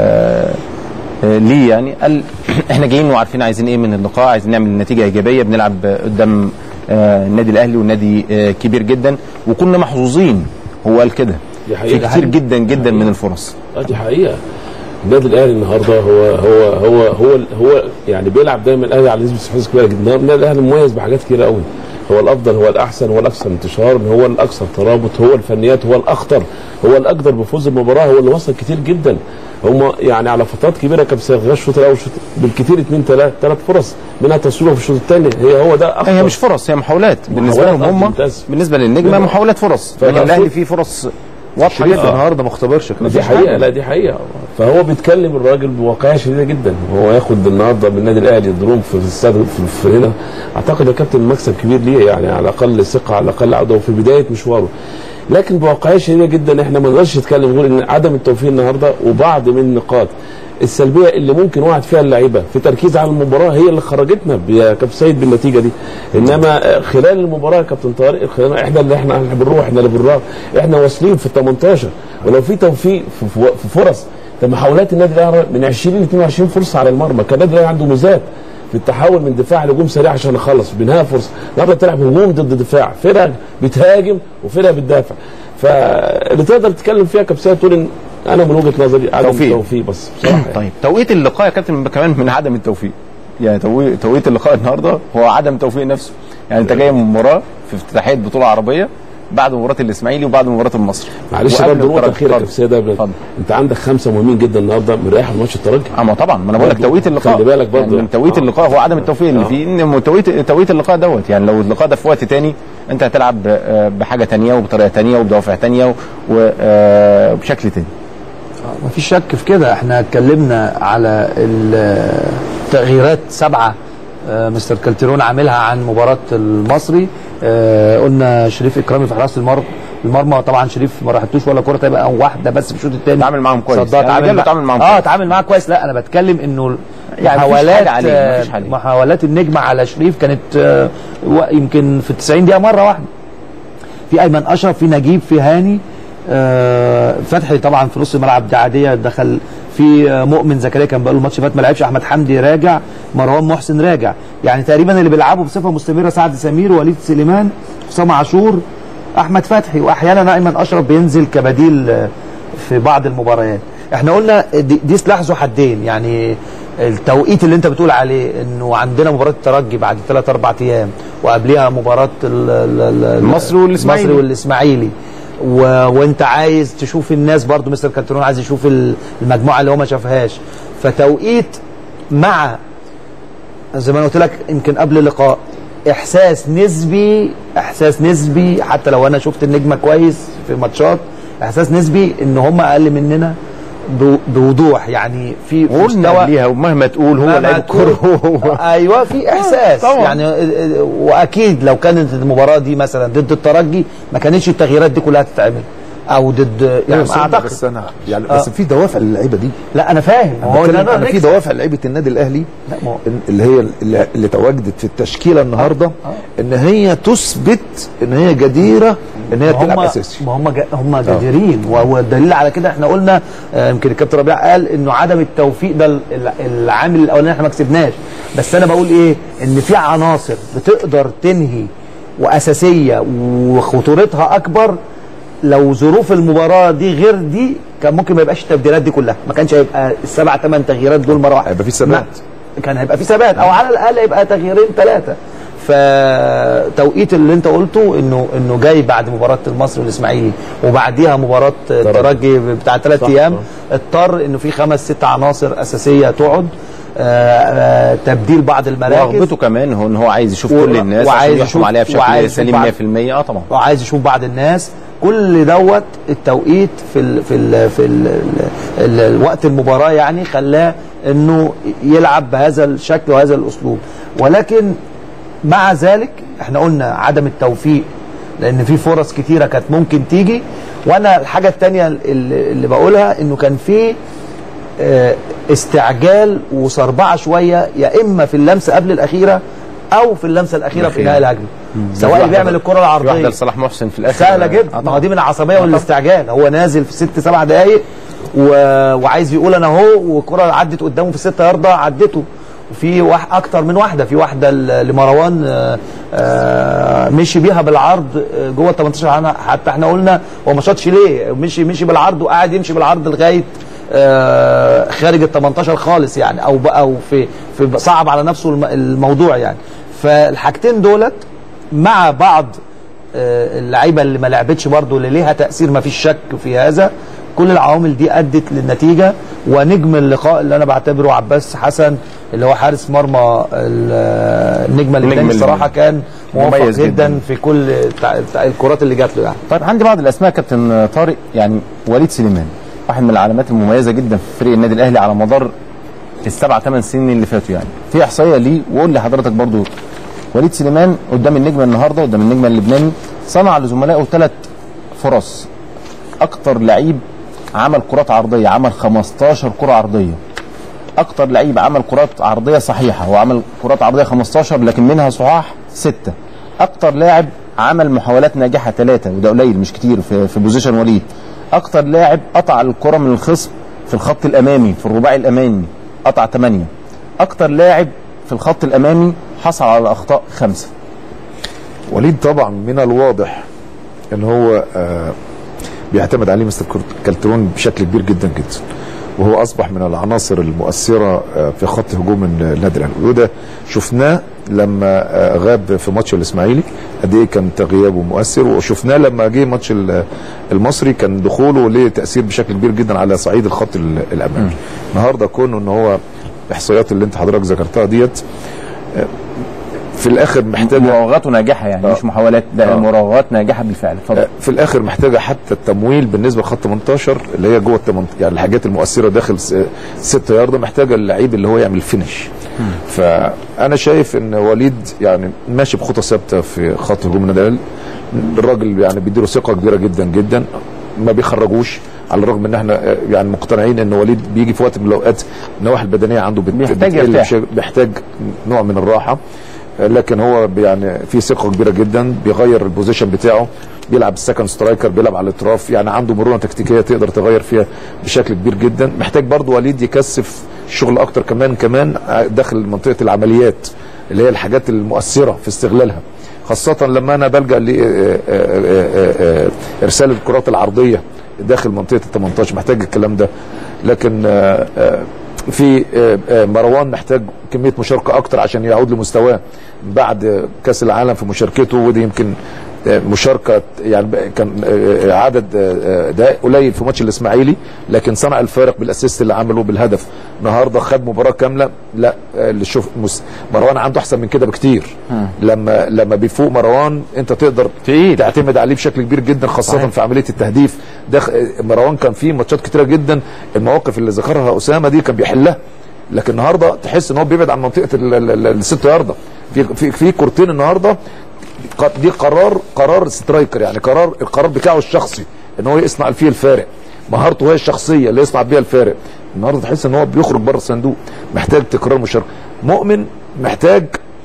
آه آه، ليه يعني قال احنا جايين وعارفين عايزين ايه من اللقاء عايزين نعمل نتيجه ايجابيه بنلعب آه، قدام آه النادي الاهلي والنادي آه كبير جدا وكنا محظوظين هو قال كده دي في حقيقة. كتير جدا جدا من الفرص اه دي حقيقه النادي الاهلي النهارده هو هو هو هو هو يعني بيلعب دايما الاهلي على نسبه استحواذ كبيره جدا النهارده النادي الاهلي مميز بحاجات كتيره قوي هو الافضل هو الاحسن هو الاكثر انتشارا هو الاكثر ترابط هو الفنيات هو الاخطر هو الاقدر بفوز المباراه هو اللي وصل كتير جدا هم يعني على فترات كبيره كان بيستغل الشوط الاول والشوط- بالكتير اثنين ثلاث ثلاث فرص منها تصويبه في الشوط الثاني هي هو ده اخطر هي مش فرص هي محاولات بالنسبه محاولات لهم هم ممتاز. بالنسبه للنجمه محاولات فرص لكن فالمفروض- الاهلي فيه فرص واضحه شريف جدا النهارده ما اختبرش ما دي حقيقه لا دي حقيقه فهو بيتكلم الراجل بواقعيه شديده جدا هو ياخد النهارده من النادي الاهلي الدروم في الاستاد في, في هنا اعتقد يا كابتن مكسب كبير ليه يعني على الاقل ثقه على الاقل عوده وفي بدايه مشواره لكن بواقعيه شديده جدا احنا ما نقدرش نتكلم نقول ان عدم التوفيق النهارده وبعض من النقاط السلبيه اللي ممكن وقعت فيها اللعيبه في تركيز على المباراه هي اللي خرجتنا يا كابتن سيد بالنتيجه دي انما آه، خلال المباراه يا كابتن طارق خلال احنا اللي احنا احنا بنروح احنا اللي بنروح احنا واصلين في ال 18 ولو في توفيق في, في, في فرص ده محاولات النادي الاهلي من 20 ل 22 فرصه على المرمى كان النادي الاهلي عنده ميزات في التحول من دفاع لهجوم سريع عشان نخلص بنهايه فرصه النهارده بتلعب هجوم ضد دفاع فرقه بتهاجم وفرقه بتدافع فاللي تقدر تتكلم فيها كابتن سيد تقول ان انا من وجهه نظري عدم توفيق. توفيق بس بصراحه يعني. طيب توقيت اللقاء يا كابتن كمان من عدم التوفيق يعني توي- توقيت اللقاء النهارده هو عدم توفيق نفسه يعني انت جاي من مباراه في افتتاحيه بطوله عربيه بعد مباراه الاسماعيلي وبعد مباراه المصري معلش وقبل برضه نقطه الترجي. اخيره يا اتفضل. كابتن سيد قبل- اتفضل. انت عندك خمسه مهمين جدا النهارده مريحوا ماتش الترجي اه ما طبعا ما انا بقول لك برضه. توقيت اللقاء خلي بالك برضه. يعني من توقيت آه. اللقاء هو عدم التوفيق اللي آه. فيه ان توقيت توقيت اللقاء دوت يعني لو اللقاء ده في وقت تاني انت هتلعب آه، بحاجه تانية وبطريقه تانية وبدوافع تانية وبشكل تاني ما فيش شك في كده احنا اتكلمنا على التغييرات سبعه آه، مستر كالتيرون عاملها عن مباراه المصري آه، قلنا شريف اكرامي في حراسه المرمى المرمى طبعا شريف ما راحتوش ولا كره تبقى واحده بس في الشوط الثاني تعامل معاهم كويس. صدها يعني تعامل جاب له تعامل معاهم اه كويس. تعامل معاه كويس لا انا بتكلم انه يعني مفيش محاولات حاجة عليه، آه، مفيش عليه. محاولات النجمه على شريف كانت آه، و- يمكن في ال 90 دقيقه مره واحده في ايمن اشرف في نجيب في هاني آه، فتحي طبعا في نص الملعب ده عاديه دخل في آه، مؤمن زكريا كان بقاله الماتش فات ما لعبش احمد حمدي راجع مروان محسن راجع يعني تقريبا اللي بيلعبوا بصفه مستمره سعد سمير وليد سليمان حسام عاشور احمد فتحي واحيانا ايمن اشرف بينزل كبديل آه، في بعض المباريات احنا قلنا دي, دي سلاح ذو حدين يعني التوقيت اللي انت بتقول عليه انه عندنا مباراه الترجي بعد ثلاث اربع ايام وقبلها مباراه ال- ال- ال- المصري والإسماعيلي. المصري والاسماعيلي و... وانت عايز تشوف الناس برضو مستر كانترون عايز يشوف ال- المجموعه اللي هو ما شافهاش فتوقيت مع زي ما انا قلت لك يمكن قبل اللقاء احساس نسبي احساس نسبي حتى لو انا شفت النجمه كويس في ماتشات احساس نسبي ان هم اقل مننا ب- بوضوح يعني في في قلنا قبليها ومهما تقول هو مهما لعيب تقول- كوره هو ايوه في احساس طبعا. يعني اه، اه، واكيد لو كانت المباراه دي مثلا ضد الترجي ما كانتش التغييرات دي كلها تتعمل او ضد يعني بس أنا- اعتقد بس انا يعني آه. بس في دوافع للعيبه دي لا انا فاهم هو ده- انا ده أنا في نكسب. دوافع لعيبه النادي الاهلي لا، ما هو- إن- اللي هي اللي, اللي تواجدت في التشكيله النهارده ان هي تثبت ان هي جديره ان هي ما هم تلعب اساسي ما هم جا- هم جديرين والدليل على كده احنا قلنا آه، يمكن الكابتن ربيع قال انه عدم التوفيق ده ال- ال- العامل الاولاني احنا ما كسبناش بس انا بقول ايه ان في عناصر بتقدر تنهي واساسيه وخطورتها اكبر لو ظروف المباراه دي غير دي كان ممكن ما يبقاش التبديلات دي كلها ما كانش هيبقى السبع ثمان تغييرات دول مره واحده هيبقى في ثبات. ما- كان هيبقى في ثبات او على الاقل يبقى تغييرين ثلاثه فتوقيت اللي انت قلته انه انه جاي بعد مباراه المصري والاسماعيلي وبعديها مباراه الترجي بتاع ثلاث صح. ايام اضطر انه في خمس ست عناصر اساسيه تقعد آه، آه، تبديل بعض المراكز رغبته كمان هو ان هو عايز يشوف و- كل الناس وعايز عشان يحكم يشوف- عليها بشكل وعايز يشوف سليم بعض- 100% اه طبعا وعايز يشوف بعض الناس كل دوت التوقيت في ال في ال في ال ال ال وقت المباراه يعني خلاه انه يلعب بهذا الشكل وهذا الاسلوب ولكن مع ذلك احنا قلنا عدم التوفيق لان في فرص كتيره كانت ممكن تيجي وانا الحاجه الثانيه اللي, اللي بقولها انه كان في آه، استعجال وصربعه شويه يا اما في اللمسه قبل الاخيره او في اللمسه الاخيره في الأخيرة. نهايه الهجمه سواء اللي بيعمل الكره في العرضيه واحده لصلاح محسن في الاخر سهله آه، جدا آه ما هو دي من العصبيه والاستعجال هو نازل في ست سبع دقائق و... وعايز يقول انا اهو والكره عدت قدامه في ست ياردة عدته وفي واحد اكتر من واحده في واحده ل- لمروان آه، آه، مشي بيها بالعرض آه، جوه ال 18 أنا- حتى احنا قلنا هو ما شاطش ليه مشي مشي بالعرض وقعد يمشي بالعرض لغايه آه، خارج ال 18 خالص يعني او بقى او في في صعب على نفسه الم- الموضوع يعني فالحاجتين دولت مع بعض آه، اللعيبه اللي ما لعبتش برضه اللي ليها تاثير ما فيش شك في هذا كل العوامل دي ادت للنتيجه ونجم اللقاء اللي انا بعتبره عباس حسن اللي هو حارس مرمى ال- النجم اللبناني النجم الصراحه كان موفق مميز جدا, جداً. جدا في كل تع- تع- الكرات اللي جات له يعني طيب عندي بعض الاسماء كابتن طارق يعني وليد سليمان واحد من العلامات المميزه جدا في فريق النادي الاهلي على مدار السبع ثمان سنين اللي فاتوا يعني في احصائيه ليه وقول لحضرتك برضو وليد سليمان قدام النجم النهارده قدام النجم اللبناني صنع لزملائه ثلاث فرص اكتر لعيب عمل كرات عرضيه عمل 15 كره عرضيه اكتر لعيب عمل كرات عرضيه صحيحه هو عمل كرات عرضيه 15 لكن منها صحاح 6 اكتر لاعب عمل محاولات ناجحه ثلاثه وده قليل مش كتير في, في بوزيشن وليد اكتر لاعب قطع الكره من الخصم في الخط الامامي في الرباعي الامامي قطع 8 اكتر لاعب في الخط الامامي حصل على اخطاء خمسه وليد طبعا من الواضح ان هو آه بيعتمد عليه مستر كرت- كالترون بشكل كبير جدا جدا وهو اصبح من العناصر المؤثره آه، في خط هجوم النادي الاهلي وده شفناه لما آه، غاب في ماتش الاسماعيلي قد ايه كان غيابه مؤثر وشفناه لما جه ماتش ال- المصري كان دخوله ليه تاثير بشكل كبير جدا على صعيد الخط ال- الامامي النهارده كونه ان هو الاحصائيات اللي انت حضرتك ذكرتها ديت آه، في الاخر محتاجه مراوغاته ناجحه يعني آه. مش محاولات ده آه. مراوغات ناجحه بالفعل اتفضل في الاخر محتاجه حتى التمويل بالنسبه لخط 18 اللي هي جوه التمن... يعني الحاجات المؤثره داخل س- ست ياردة محتاجه اللعيب اللي هو يعمل فينش فانا شايف ان وليد يعني ماشي بخطى ثابته في خط هجوم النادي الاهلي الراجل يعني بيديله ثقه كبيره جدا جدا ما بيخرجوش على الرغم ان احنا آه، يعني مقتنعين ان وليد بيجي في وقت من الاوقات النواحي البدنيه عنده بت... بيحتاج بتقل يرتاح. بشكل- بيحتاج نوع من الراحه لكن هو بي- يعني في ثقه كبيره جدا بيغير البوزيشن بتاعه بيلعب السكند سترايكر بيلعب على الاطراف يعني عنده مرونه تكتيكيه تقدر تغير فيها بشكل كبير جدا محتاج برضو وليد يكثف الشغل اكتر كمان كمان داخل منطقه العمليات اللي هي الحاجات المؤثره في استغلالها خاصة لما أنا بلجأ لإرسال الكرات العرضية داخل منطقة ال 18 محتاج الكلام ده لكن آه، آه، في آه، آه، مروان محتاج كمية مشاركة أكتر عشان يعود لمستواه بعد كأس العالم في مشاركته ودي يمكن آه، مشاركة يعني بقى- كان آه، آه، عدد آه، دقائق قليل في ماتش الإسماعيلي لكن صنع الفارق بالأسيست اللي عمله بالهدف النهارده خد مباراة كاملة لا آه، اللي شوف مس- مروان عنده أحسن من كده بكتير لما لما بيفوق مروان أنت تقدر تقيل. تعتمد عليه بشكل كبير جدا خاصة صحيح. في عملية التهديف ده مروان كان فيه ماتشات كتيرة جدا المواقف اللي ذكرها أسامة دي كان بيحلها لكن النهارده تحس ان هو بيبعد عن منطقه ال- ال- ال- الست ياردة في في في كورتين النهارده ق- دي قرار قرار سترايكر يعني قرار القرار بتاعه الشخصي ان هو يصنع فيه الفارق مهارته هي الشخصيه اللي يصنع بيها الفارق النهارده تحس ان هو بيخرج بره الصندوق محتاج تكرار مشاركه مؤمن محتاج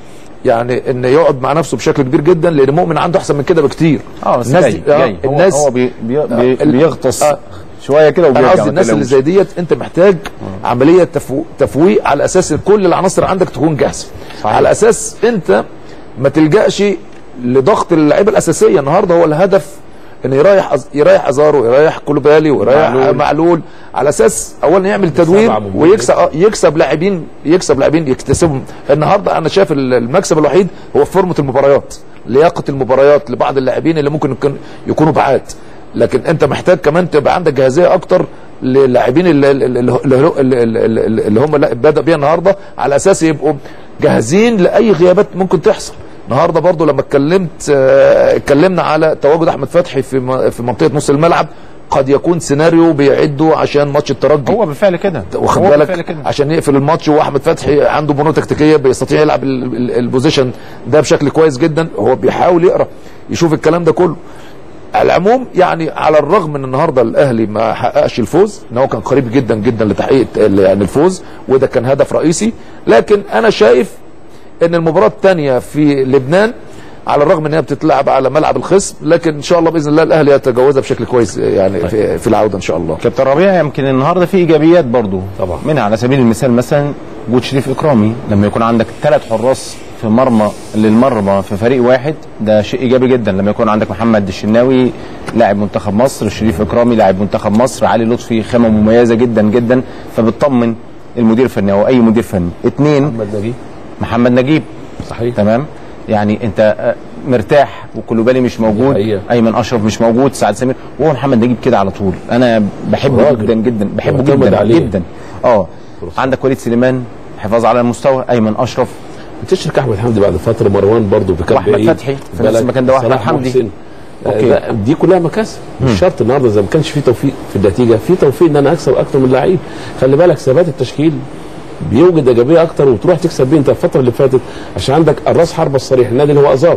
يعني ان يقعد مع نفسه بشكل كبير جدا لان مؤمن عنده احسن من كده بكتير اه بس الناس جاي دي- آه، جاي هو, الناس هو بي بي بي ال- بيغطس آه. شويه كده انا وبيرجع قصدي ما الناس اللي تقلقوش. زي ديت انت محتاج عمليه تفو... تفويق على اساس كل العناصر عندك تكون جاهزه على اساس انت ما تلجاش لضغط اللعيبه الاساسيه النهارده هو الهدف ان يريح أز... يريح ازارو ويريح كولوبالي ويريح معلول. معلول. معلول على اساس اولا يعمل تدوير سبعة مهمين. ويكسب آه، يكسب لاعبين يكسب لاعبين يكتسبهم النهارده انا شايف ال- المكسب الوحيد هو في فورمه المباريات لياقه المباريات لبعض اللاعبين اللي ممكن يكون- يكونوا بعاد لكن انت محتاج كمان تبقى عندك جاهزيه اكتر للاعبين اللي, اللي, اللي, اللي, اللي, اللي هم لا- بدا بيها النهارده على اساس يبقوا جاهزين لاي غيابات ممكن تحصل النهارده برضو لما اتكلمت آه، اتكلمنا على تواجد احمد فتحي في م- في منطقه نص الملعب قد يكون سيناريو بيعده عشان ماتش الترجي هو بالفعل كده واخد هو بالفعل بالك كده عشان يقفل الماتش واحمد فتحي عنده مرونه تكتيكيه بيستطيع يلعب ال- ال- البوزيشن ده بشكل كويس جدا هو بيحاول يقرا يشوف الكلام ده كله على العموم يعني على الرغم ان النهارده الاهلي ما حققش الفوز ان هو كان قريب جدا جدا لتحقيق ال- يعني الفوز وده كان هدف رئيسي لكن انا شايف ان المباراه الثانيه في لبنان على الرغم ان هي بتتلعب على ملعب الخصم لكن ان شاء الله باذن الله الاهلي يتجاوزها بشكل كويس يعني في, في العوده ان شاء الله كابتن ربيع يمكن النهارده في ايجابيات برضو طبعا. منها على سبيل المثال مثلا وجود شريف اكرامي لما يكون عندك ثلاث حراس في مرمى للمرمى في فريق واحد ده شيء ايجابي جدا لما يكون عندك محمد الشناوي لاعب منتخب مصر شريف اكرامي لاعب منتخب مصر علي لطفي خامه مميزه جدا جدا فبتطمن المدير الفني او اي مدير فني اثنين محمد نجيب محمد نجيب صحيح تمام يعني انت آه، مرتاح وكلوبالي مش موجود حقيقة. ايمن اشرف مش موجود سعد سمير وهو محمد نجيب كده على طول انا بحبه راجل. جدا جدا بحبه معتمد جدا عليه. جدا اه عندك وليد سليمان حفاظ على المستوى ايمن اشرف تشرك احمد حمدي بعد فتره مروان برضو بكام وأحمد بعيد. فتحي في نفس بالك المكان ده وأحمد صلاح حمدي. محسن. أوكي. أوكي. لا دي كلها مكاسب مش شرط النهارده اذا ما كانش في توفيق في النتيجه في توفيق ان انا اكسب اكتر من لعيب خلي بالك ثبات التشكيل بيوجد ايجابيه اكتر وتروح تكسب بيه انت الفتره اللي فاتت عشان عندك الراس حربه الصريح النادي اللي هو ازارو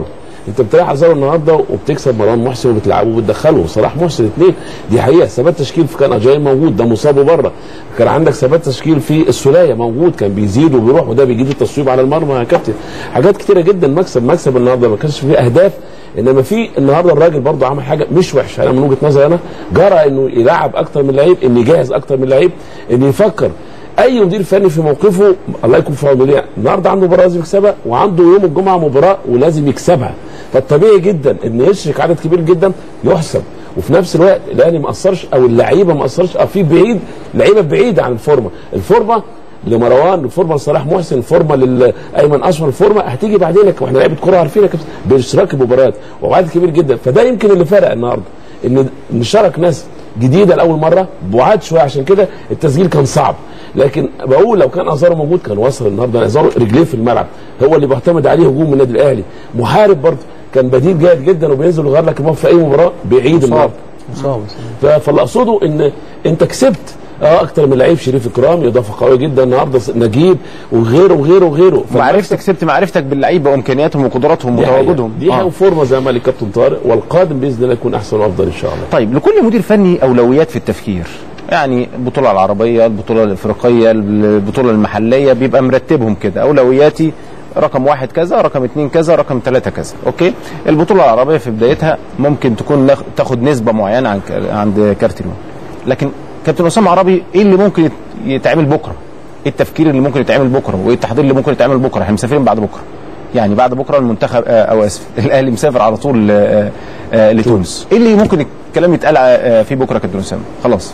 انت بتريح ازارو النهارده وبتكسب مروان محسن وبتلعبه وبتدخله صلاح محسن اثنين دي حقيقه ثبات تشكيل كان اجاي موجود ده مصاب بره كان عندك ثبات تشكيل في السوليه موجود كان بيزيد وبيروح وده بيجيب التصويب على المرمى يا كابتن حاجات كتيره جدا مكسب مكسب النهارده ما كانش فيه اهداف انما في النهارده الراجل برضه عمل حاجه مش وحشه انا من وجهه نظري انا جرى انه يلعب اكتر من لعيب انه يجهز اكتر من لعيب انه يفكر اي مدير فني في موقفه الله يكون في عونه ليه النهارده عنده مباراه لازم يكسبها وعنده يوم الجمعه مباراه ولازم يكسبها فالطبيعي جدا ان يشرك عدد كبير جدا يحسب وفي نفس الوقت الاهلي ما اثرش او اللعيبه ما اثرش او في بعيد لعيبه بعيده عن الفورمه الفورمه لمروان الفورمه لصلاح محسن الفورمه لايمن اشرف الفورمه هتيجي بعدينك واحنا لعيبه كوره عارفينك باشتراك المباريات وعدد كبير جدا فده يمكن اللي فرق النهارده ان نشارك ناس جديده لاول مره بعاد شويه عشان كده التسجيل كان صعب لكن بقول لو كان ازارو موجود كان وصل النهارده ازارو رجليه في الملعب هو اللي بيعتمد عليه هجوم النادي الاهلي محارب برضه كان بديل جيد جدا وبينزل يغير لك الماتش في اي مباراه بعيد النهارده مصاب ف- فاللي اقصده ان انت كسبت اه اكتر من لعيب شريف اكرامي اضافه قويه جدا النهارده نجيب وغيره وغيره وغيره معرفتك كسبت معرفتك باللعيبه وامكانياتهم وقدراتهم دي حقيقة. وتواجدهم دي آه. آه. فورمه زي ما قال الكابتن طارق والقادم باذن الله يكون احسن وافضل ان شاء الله طيب لكل مدير فني اولويات في التفكير يعني البطوله العربيه البطوله الافريقيه البطوله المحليه بيبقى مرتبهم كده اولوياتي رقم واحد كذا رقم اتنين كذا رقم ثلاثة كذا اوكي البطوله العربيه في بدايتها ممكن تكون ناخ- تاخد نسبه معينه عن ك- عند كارتيرون لكن كابتن اسامه عربي ايه اللي ممكن يت- يتعمل بكره ايه التفكير اللي ممكن يتعمل بكره وايه التحضير اللي ممكن يتعمل بكره احنا مسافرين بعد بكره يعني بعد بكره المنتخب آه، او اسف الاهلي مسافر على طول آه، آه، لتونس ايه اللي ممكن الكلام يتقال آه، فيه بكره يا كابتن اسامه خلاص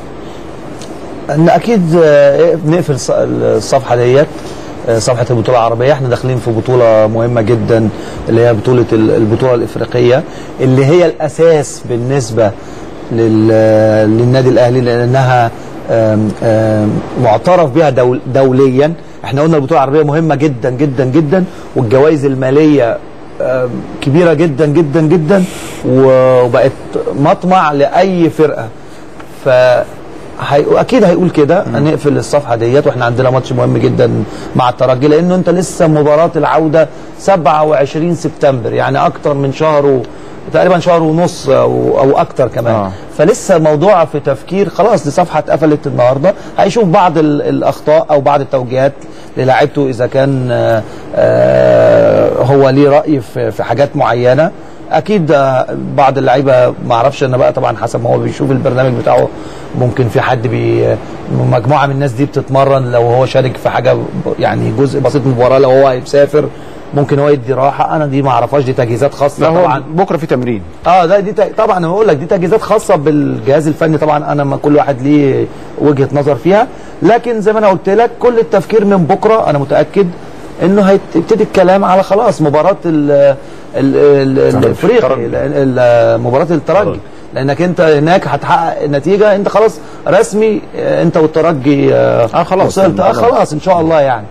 ان اكيد آه، بنقفل الص- الصفحه ديت آه، صفحه البطوله العربيه احنا داخلين في بطوله مهمه جدا اللي هي بطوله ال- البطوله الافريقيه اللي هي الاساس بالنسبه لل- للنادي الاهلي لانها آم، آم، معترف بها دول دوليا احنا قلنا البطوله العربيه مهمه جدا جدا جدا والجوائز الماليه آم، كبيره جدا جدا جدا وبقت مطمع لاي فرقه ف هي... اكيد هيقول كده هنقفل الصفحه ديت واحنا عندنا ماتش مهم جدا مع الترجي لانه انت لسه مباراه العوده 27 سبتمبر يعني اكتر من شهر و... تقريبا شهر ونص او, أو اكتر كمان آه. آه. فلسه موضوع في تفكير خلاص دي صفحه اتقفلت النهارده هيشوف بعض ال... الاخطاء او بعض التوجيهات للاعيبته اذا كان آه، آه، هو ليه راي في, في حاجات معينه اكيد آه، بعض اللعيبه ما اعرفش انا بقى طبعا حسب ما هو بيشوف البرنامج بتاعه ممكن في حد بي مجموعه من الناس دي بتتمرن لو هو شارك في حاجه ب- يعني جزء بسيط من المباراه لو هو هيسافر ممكن هو يدي راحه انا دي ما اعرفهاش دي تجهيزات خاصه لا هو طبعا بكره في تمرين اه ده دي ت- طبعا انا بقول لك دي تجهيزات خاصه بالجهاز الفني طبعا انا ما كل واحد ليه وجهه نظر فيها لكن زي ما انا قلت لك كل التفكير من بكره انا متاكد انه هيبتدي الكلام على خلاص مباراه ال ال ال الافريقي ال- ال- مباراه الترجي لانك انت هناك هتحقق نتيجه انت خلاص رسمي آه، انت والترجي اه آه خلاص. وصلت اه خلاص ان شاء الله يعني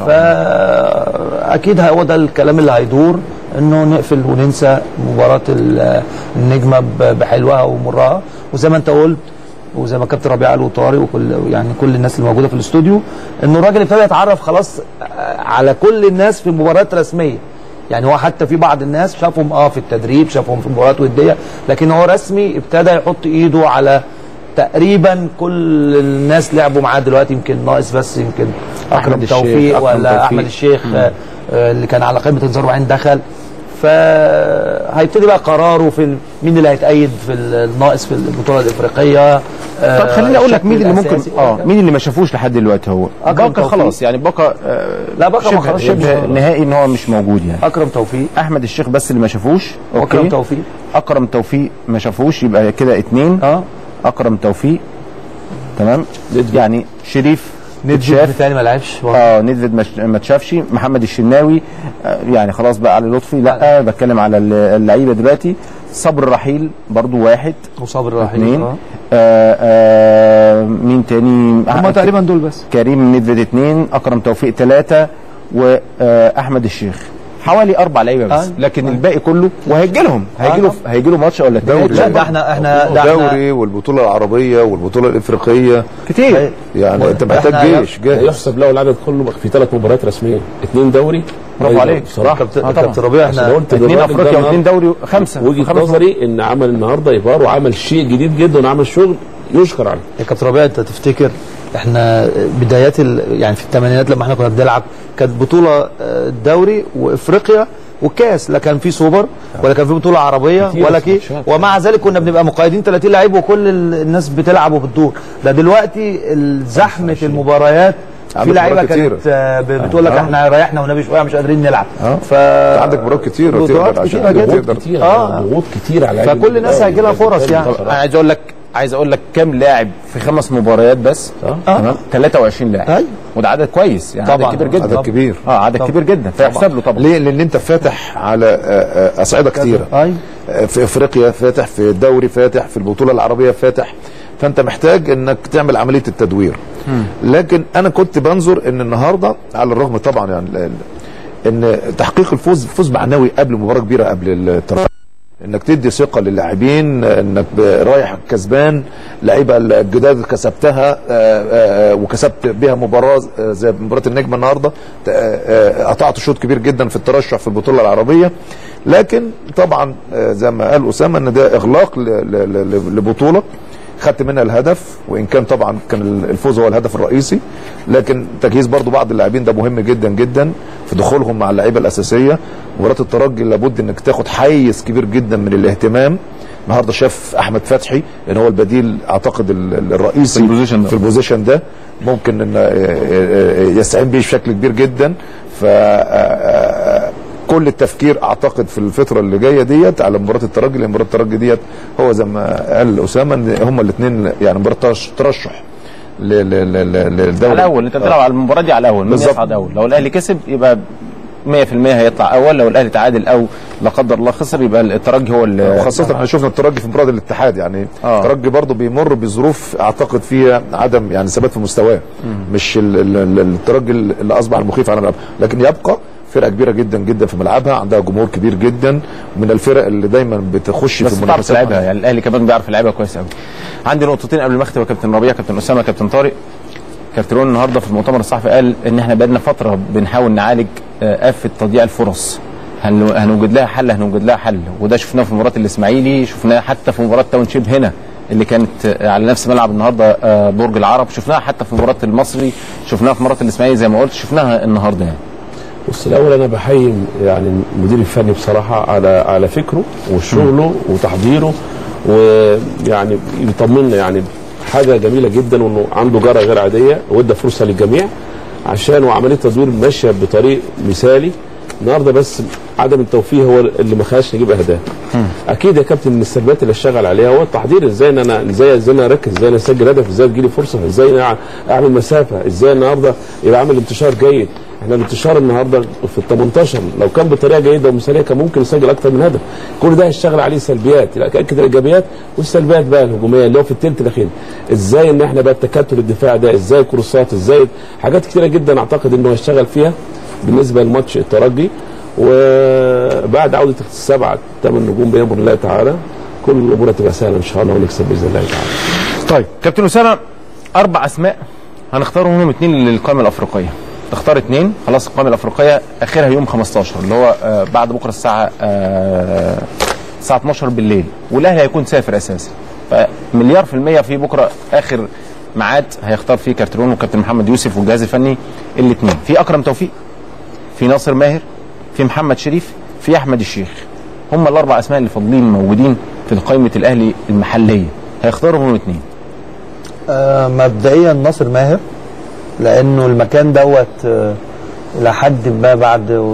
فاكيد هو ده الكلام اللي هيدور انه نقفل وننسى مباراه ال- النجمه ب- بحلوها ومرها وزي ما انت قلت وزي ما كابتن ربيع قال وطارق وكل يعني كل الناس اللي موجوده في الاستوديو انه الراجل ابتدى يتعرف خلاص على كل الناس في مباريات رسميه يعني هو حتى في بعض الناس شافهم اه في التدريب شافهم في مباريات وديه لكن هو رسمي ابتدى يحط ايده على تقريبا كل الناس لعبوا معاه دلوقتي يمكن ناقص بس يمكن اكرم أحمد الشيخ، توفيق أكرم ولا توفيق. احمد الشيخ آه، آه، اللي كان على قائمه انذار وعين دخل فهيبتدي بقى قراره في ال- مين اللي هيتأيد في الناقص في البطوله الافريقيه آه، طب خليني اقول لك الشكل مين اللي ممكن الأساسي. اه مين اللي ما شافوش لحد دلوقتي هو أكرم باكا توفيق. خلاص يعني باكا آه لا، باكا ما شبه, خلاص شبه خلاص. نهائي ان هو مش موجود يعني اكرم توفيق احمد الشيخ بس اللي ما شافوش اكرم توفيق اكرم توفيق ما شافوش يبقى كده اتنين اه اكرم توفيق تمام يعني شريف ندفد شاف تاني ما لعبش برضه. اه ندفد مش- ما تشافش محمد الشناوي آه يعني خلاص بقى علي لطفي لا بتكلم على ال- اللعيبه دلوقتي صبر رحيل برضو واحد وصابر رحيل اثنين آه. آه آه مين تاني هم تقريبا دول بس كريم ندفد اثنين اكرم توفيق ثلاثه واحمد الشيخ حوالي اربع لعيبه بس آه. لكن الباقي كله وهيجي لهم هيجي له هيجي له ماتش ولا اتنين لا ده احنا احنا ده احنا الدوري والبطوله العربيه والبطوله الافريقيه كتير يعني انت محتاج إحنا جيش جاهز يحسب له العدد كله في ثلاث مباريات رسميه اثنين دوري برافو أيوة، عليك بصراحة. كابتن آه طبعا. كابتن ربيع عشان احنا قلت اثنين الراجل ده افريقيا النهاردة- واثنين دوري خمسه وجهه خمس نظري ان عمل النهارده ايفار وعمل شيء جديد جدا وعمل شغل يشكر عليه يا كابتن ربيع انت تفتكر احنا بدايات ال... يعني في الثمانينات لما احنا كنا بنلعب كانت بطوله آه، الدوري وافريقيا والكاس لا كان في سوبر ولا كان في بطوله عربيه كتير ولا بس كي ماتشات. ومع ذلك كنا بنبقى مقيدين 30 لعيب وكل ال- الناس بتلعب وبتدور ده دلوقتي زحمه المباريات في عندك لعيبه مباريات كتيرة. كانت آه، ب- بتقول لك آه. احنا ريحنا والنبي شويه مش قادرين نلعب آه. ف عندك مباريات كتيرة بطولات تقدر عشان كتيرة جدا. تقدر- ضغوط كتير آه. ضغوط كتير على فكل لعيبة الناس الأهلي. هيجي لها فرص بالتالي يعني. طب انا عايز اقول لك عايز اقول لك كام لاعب في خمس مباريات بس آه. تمام 23 لاعب أيوة. وده عدد كويس يعني طبعاً. عدد كبير جدا عدد كبير. اه عدد طبعاً. كبير جدا فيحسب له طبعا ليه؟ لان انت فاتح على آه، آه، اصعده كتيره ايوه آه، في افريقيا فاتح في الدوري فاتح في البطوله العربيه فاتح فانت محتاج انك تعمل عمليه التدوير لكن انا كنت بنظر ان النهارده على الرغم طبعا يعني ال- ال- ان تحقيق الفوز فوز معنوي قبل مباراه كبيره قبل الترقي انك تدي ثقه للاعبين انك ب- رايح كسبان لعيبه الجداد كسبتها آه، آه، وكسبت بها مباراه آه، زي مباراه النجم النهارده ت- آه، آه، قطعت شوط كبير جدا في الترشح في البطوله العربيه لكن طبعا آه، زي ما قال اسامه ان ده اغلاق ل- ل- ل- لبطوله خدت منها الهدف وان كان طبعا كان الفوز هو الهدف الرئيسي لكن تجهيز برضو بعض اللاعبين ده مهم جدا جدا في دخولهم مع اللعيبه الاساسيه مباراه الترجي لابد انك تاخد حيز كبير جدا من الاهتمام النهارده شاف احمد فتحي ان هو البديل اعتقد ال- ال- الرئيسي في البوزيشن ده. في البوزيشن ده ممكن ان آه، آه، آه، يستعين بيه بشكل كبير جدا ف آه، آه، كل التفكير اعتقد في الفتره اللي جايه ديت على مباراه الترجي لان مباراه الترجي ديت هو زي ما قال اسامه ان هما الاثنين يعني مباراه ترش- ترشح ل- ل- ل- ل- للدوري على الاول انت بتلعب على المباراه دي على الاول مين بالظبط. يصعد اول لو الاهلي كسب يبقى 100% هيطلع اول لو الاهلي تعادل او لا قدر الله خسر يبقى الترجي هو اللي وخاصة احنا شفنا الترجي في مباراة الاتحاد يعني آه. الترجي برضه بيمر بظروف اعتقد فيها عدم يعني ثبات في مستواه مش ال- ال- ال- الترجي اللي اصبح المخيف على ملعبه لكن يبقى فرقه كبيره جدا جدا في ملعبها عندها جمهور كبير جدا من الفرق اللي دايما بتخش بس في بتعرف المنافسات تلعبها يعني الاهلي كمان بيعرف يلعبها كويس قوي عندي نقطتين قبل ما اختم يا كابتن ربيع كابتن اسامه كابتن طارق كارتيرون النهارده في المؤتمر الصحفي قال ان احنا بقالنا فتره بنحاول نعالج آه، آفة تضييع الفرص هن- هنوجد لها حل هنوجد لها حل وده شفناه في مباراه الاسماعيلي شفناه حتى في مباراه تاون شيب هنا اللي كانت آه، على نفس ملعب النهارده آه، برج العرب شفناها حتى في مباراه المصري شفناها في مباراه الاسماعيلي زي ما قلت شفناها النهارده يعني بص الاول انا بحيي يعني المدير الفني بصراحه على على فكره وشغله وتحضيره ويعني بيطمنا يعني حاجه جميله جدا وانه عنده جرأه غير عاديه وادى فرصه للجميع عشان وعمليه التدوير ماشيه بطريق مثالي النهارده بس عدم التوفيق هو اللي ما خلاش نجيب اهداف اكيد يا كابتن من السلبيات اللي اشتغل عليها هو التحضير ازاي ان انا ازاي ازاي انا اركز ازاي انا اسجل هدف ازاي تجيلي فرصه ازاي انا اعمل مسافه ازاي النهارده يبقى عامل انتشار جيد احنا الانتشار النهارده في ال 18 لو كان بطريقه جيده ومثاليه كان ممكن يسجل اكتر من هدف كل ده هيشتغل عليه سلبيات اكد الايجابيات والسلبيات بقى الهجوميه اللي هو في الثلث الاخير ازاي ان احنا بقى التكتل الدفاع ده ازاي كروسات ازاي حاجات كتيره جدا اعتقد انه هيشتغل فيها بالنسبه لماتش الترجي وبعد عوده السبعه ثمان نجوم بامر الله تعالى كل الامور هتبقى سهله ان شاء الله ونكسب باذن الله تعالى طيب كابتن اسامه اربع اسماء هنختارهم منهم اثنين للقائمه الافريقيه تختار اثنين خلاص القائمه الافريقيه اخرها يوم 15 اللي هو آه بعد بكره الساعه آه الساعه 12 بالليل والاهلي هيكون سافر اساسا فمليار في الميه في بكره اخر ميعاد هيختار فيه كارترون وكابتن محمد يوسف والجهاز الفني الاثنين في اكرم توفيق في ناصر ماهر في محمد شريف في احمد الشيخ هم الاربع اسماء اللي فاضلين موجودين في قائمه الاهلي المحليه هيختاروا هم اثنين آه مبدئيا ناصر ماهر لانه المكان دوت آه الى حد ما بعد آه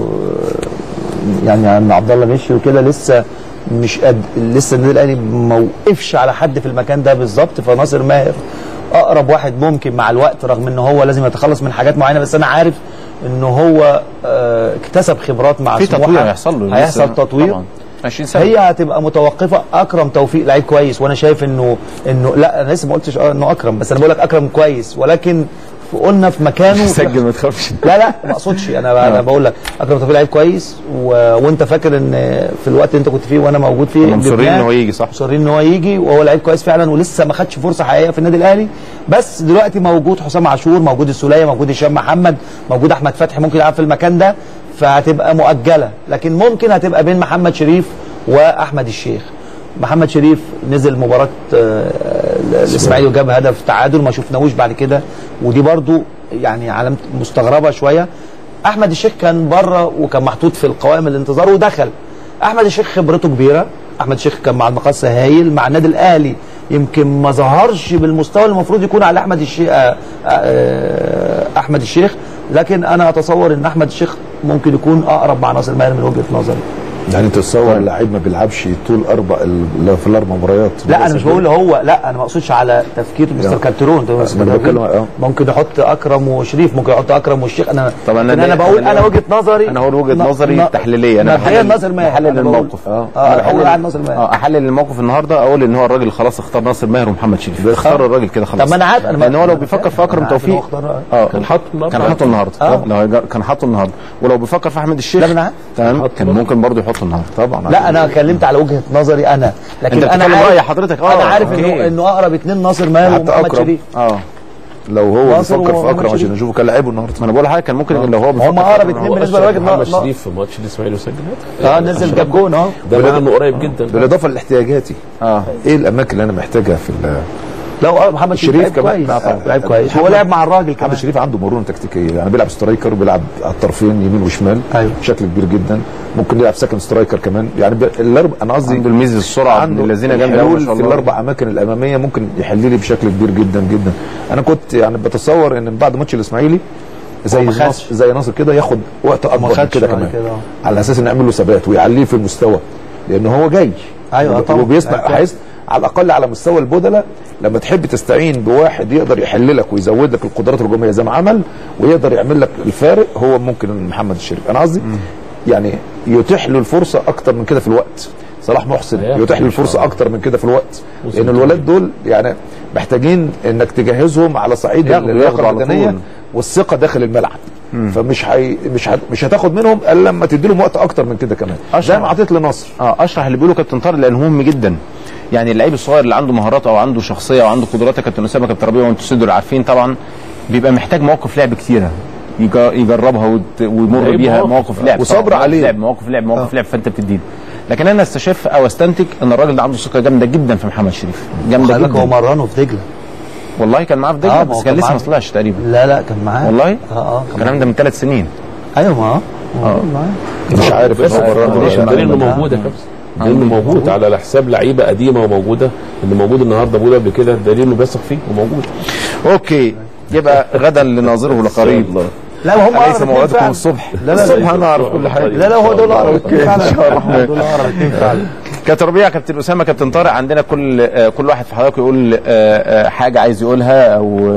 يعني عم عبد الله مشي وكده لسه مش قد لسه النادي الاهلي ما وقفش على حد في المكان ده بالظبط فناصر ماهر اقرب واحد ممكن مع الوقت رغم ان هو لازم يتخلص من حاجات معينه بس انا عارف ان هو آه اكتسب خبرات مع في سموحة. تطوير هيحصل له هيحصل لسه تطوير طبعا 20 سنه هي هتبقى متوقفه اكرم توفيق لعيب كويس وانا شايف انه انه لا انا لسه ما قلتش آه انه اكرم بس انا بقول لك اكرم كويس ولكن في- قلنا في مكانه سجل ما تخافش لا لا ما اقصدش انا انا بقول لك اكرم توفيق لعيب كويس و... وانت فاكر ان في الوقت اللي انت كنت فيه وانا موجود فيه كنا مصرين جبناه. ان هو يجي صح مصرين ان هو يجي وهو لعيب كويس فعلا ولسه ما خدش فرصه حقيقيه في النادي الاهلي بس دلوقتي موجود حسام عاشور موجود السوليه موجود هشام محمد موجود احمد فتحي ممكن يلعب في المكان ده فهتبقى مؤجله لكن ممكن هتبقى بين محمد شريف واحمد الشيخ محمد شريف نزل مباراه آه، الاسماعيلي وجاب هدف تعادل ما شفناهوش بعد كده ودي برضو يعني علامه مستغربه شويه احمد الشيخ كان بره وكان محطوط في القوائم الانتظار ودخل احمد الشيخ خبرته كبيره احمد الشيخ كان مع المقصه هايل مع النادي الاهلي يمكن ما ظهرش بالمستوى اللي المفروض يكون على احمد الشيخ آه، آه، احمد الشيخ لكن انا اتصور ان احمد الشيخ ممكن يكون اقرب مع ناصر ماهر من وجهه نظري يعني تتصور اللعيب ما بيلعبش طول اربع ال- في الاربع مباريات لا انا مش بقول هو لا انا ما اقصدش على تفكير مستر لا. كالترون ده مستر ما أنا كالترون. بتكلم- آه. ممكن يحط اكرم وشريف ممكن يحط اكرم والشيخ انا طب أنا لكن انا ليه- بقول أنا انا ليه- وجهه نظري انا هقول وجهه ن- نظري ن- التحليليه انا مبدئيا بحلل- ناصر ماهر بحلل أنا بقول. الموقف اه أنا اه اقول عن ناصر ماهر اه احلل الموقف النهارده اقول ان هو الراجل خلاص اختار ناصر ماهر ومحمد شريف اختار الراجل كده خلاص طب ما انا عارف انا لان هو لو أنا بيفكر فاهم. في اكرم أنا عارف إن هو توفيق اختار- اه كان حاطه النهارده. كان حاطه النهارده آه. لو هيجر- كان حاطه النهارده ولو بيفكر في احمد الشيخ لا، أنا عارف. تمام كان ممكن برضه يحطه النهارده طبعا لا انا اتكلمت على وجهه نظري انا لكن أنت انا بتتكلم عارف رأي حضرتك. آه، انا عارف انه أوكي. انه اقرب اتنين ناصر ماهر حتى ومحمد أكرم. شريف اه لو هو ناصر بيفكر في ومحمد اكرم عشان شريف. نشوفه كان لعيبه النهارده ما انا بقول حاجه كان ممكن لو هو بيفكر هم في اقرب أكرم اتنين هو بالنسبه أشرف لوجهه محمد نظر شريف في ماتش الاسماعيلي وسجل هدف. اه نزل جاب جون اه ده معناه انه قريب جدا بالاضافه لاحتياجاتي اه ايه الاماكن اللي انا محتاجها في ال- لا هو محمد شريف شريف لعب كمان. كويس لا طبعا. لعب كويس هو محمد- لعب مع الراجل محمد كمان شريف عنده مرونه تكتيكيه يعني بيلعب سترايكر وبيلعب على الطرفين يمين وشمال أيوة. بشكل كبير جدا ممكن يلعب سكند سترايكر كمان يعني ب... الاربع انا قصدي عنده الميزه السرعه عنده عنده الذين جامده أوي ما حلول شاء في الله. الاربع اماكن الاماميه ممكن يحل لي بشكل كبير جدا جدا انا كنت يعني بتصور ان بعد ماتش الاسماعيلي زي هو ما ناصر خدش. زي ناصر كده ياخد وقت اكبر من خدش كده بعد كمان كده، آه. على اساس ان يعمل له ثبات ويعليه في المستوى لان هو جاي أيوة، طبعا. وبيسمع أيوة. حيث على الاقل على مستوى البدله لما تحب تستعين بواحد يقدر يحل لك ويزود لك القدرات الهجوميه زي ما عمل ويقدر يعمل لك الفارق هو ممكن محمد الشريف انا قصدي يعني يتيح له الفرصه اكتر من كده في الوقت صلاح محسن هياخد يتيح له إن شاء الفرصه الله. اكتر من كده في الوقت وصل لان الولاد دول يعني محتاجين انك تجهزهم على صعيد ياخدوا- اللياقه ياخدوا على البدنيه طول. والثقه داخل الملعب فمش هي مش هت... مش هتاخد منهم الا لما تدي لهم وقت اكتر من كده كمان زي ما اعطيت لنصر اه اشرح اللي بيقوله كابتن طارق لانه مهم جدا يعني اللعيب الصغير اللي عنده مهارات او عنده شخصيه او عنده قدرات يا كابتن اسامه كابتن ربيع وانتوا سيدوا عارفين طبعا بيبقى محتاج مواقف لعب كتيره يج- يجربها وت- ويمر لعيب بيها مواقف. مواقف لعب وصبر طبعاً، مواقف عليه. لعب مواقف لعب مواقف لعب فانت بتديله لكن انا استشف او استنتج ان الراجل ده عنده ثقه جامده جدا في محمد شريف جامده خلي بالك هو جدا مرنه في دجله والله كان معاه في آه، دجله ما بس هو كان كان لسه معاه. ما طلعش تقريبا لا لا كان معاه والله اه اه كان الكلام ده من ثلاث سنين ايوه ما اه مش عارف بس إن هو مرة ليش ولا لا. دليل انه موجود يا كابتن دليل انه موجود على حساب لعيبه قديمه وموجوده اللي موجود النهارده بقول قبل كده دليل انه بيثق فيه وموجود اوكي يبقى غدا لناظره لقريب لا ما هم أليس اقرب اتنين موعدكم فعلا. الصبح لا لا الصبح انا اعرف كل حاجه لا لا هو دول اقرب اتنين فعلا دول اقرب اتنين فعلا كابتن ربيع كابتن اسامه كابتن طارق عندنا كل آه كل واحد في حضرتك يقول آه آه حاجه عايز يقولها او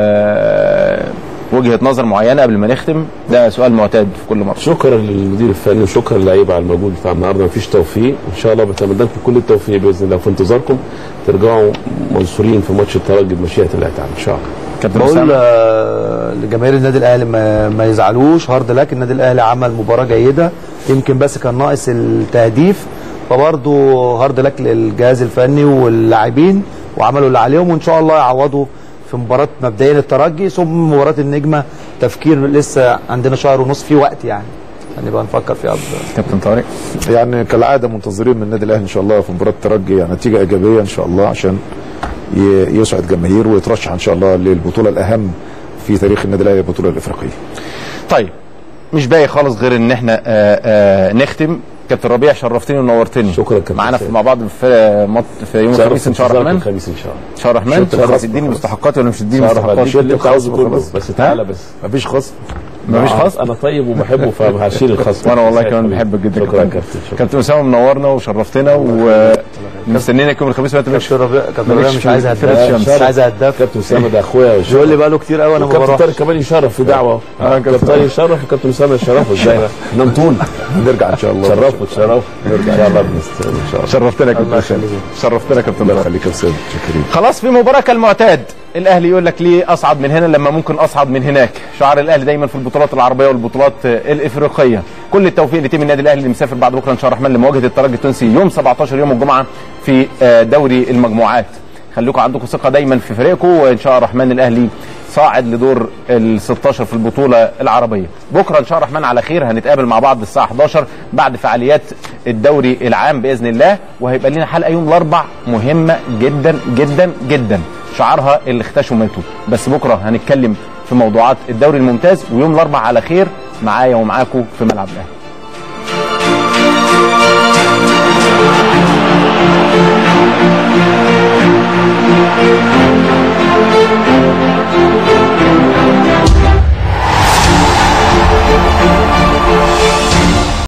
آه وجهه نظر معينه قبل ما نختم ده سؤال معتاد في كل مره شكرا للمدير الفني وشكرا للعيبه على المجهود بتاع النهارده مفيش توفيق ان شاء الله بتمنى لكم كل التوفيق باذن الله في انتظاركم ترجعوا منصورين في ماتش الترجي بمشيئه الله تعالى ان شاء الله كابتن بقول اسامه آه، لجماهير النادي الاهلي ما, ما يزعلوش هارد لك النادي الاهلي عمل مباراه جيده يمكن بس كان ناقص التهديف فبرضه هارد لك للجهاز الفني واللاعبين وعملوا اللي عليهم وان شاء الله يعوضوا في مباراه مبدئيا الترجي ثم مباراه النجمه تفكير لسه عندنا شهر ونص في وقت يعني هنبقى نفكر فيها أكتر. كابتن طارق يعني كالعاده منتظرين من النادي الاهلي ان شاء الله في مباراه الترجي يعني نتيجه ايجابيه ان شاء الله عشان ي- يسعد جماهير ويترشح ان شاء الله للبطوله الاهم في تاريخ النادي الاهلي البطوله الافريقيه طيب مش باقي خالص غير ان احنا آه آه نختم كابتن ربيع شرفتني ونورتني شكرا كابتن معانا في سيد. مع بعض في مط... في يوم الخميس ان شاء الله الرحمن الخميس ان شاء الله ان شاء الله الرحمن شكرا. خلاص تديني مستحقاتي ولا مش تديني ان شاء الله مستحقاتي هديك اللي انت عاوزه كله خلاص. بس تعالى بس مفيش خصم مفيش آه، خصم انا طيب وبحبه فهشيل الخصم وانا والله كمان بحبك جدا شكرا كابتن شكرا كابتن اسامه منورنا وشرفتنا ومستنينك يوم الخميس وانت مالكش كابتن ربيع كابتن ربيع مالكش مش عايز في هداف الشمس. مش عايز هداف كابتن اسامه ده اخويا بيقول لي بقاله كتير قوي انا ما كابتن بروحش طارق كمان يشرف في دعوه اه كابتن طارق يشرف وكابتن اسامه يشرفوا ازاي نام طول نرجع ان شاء الله شرفوا تشرفوا نرجع ان شاء الله بنست- ان شاء الله شرفتنا يا كابتن اسامه شرفتنا يا كابتن الله طارق. يخليك يا استاذ شكرا خلاص في مباراة كالمعتاد الاهلي يقول لك ليه اصعد من هنا لما ممكن اصعد من هناك شعار الاهلي دايما في البطولات العربيه والبطولات آه، الافريقيه كل التوفيق لتيم النادي الاهلي اللي مسافر بعد بكره ان شاء الله الرحمن لمواجهه الترجي التونسي يوم 17 يوم الجمعه في آه، دوري المجموعات خليكم عندكم ثقه دايما في فريقكم وان شاء الله الرحمن الاهلي صاعد لدور ال 16 في البطوله العربيه بكره ان شاء الله الرحمن على خير هنتقابل مع بعض الساعه 11 بعد فعاليات الدوري العام باذن الله وهيبقى لنا حلقه يوم الاربع مهمه جدا جدا جدا شعارها اللي اختشوا ماتوا بس بكره هنتكلم في موضوعات الدوري الممتاز ويوم الاربع على خير معايا ومعاكم في ملعب الاهلي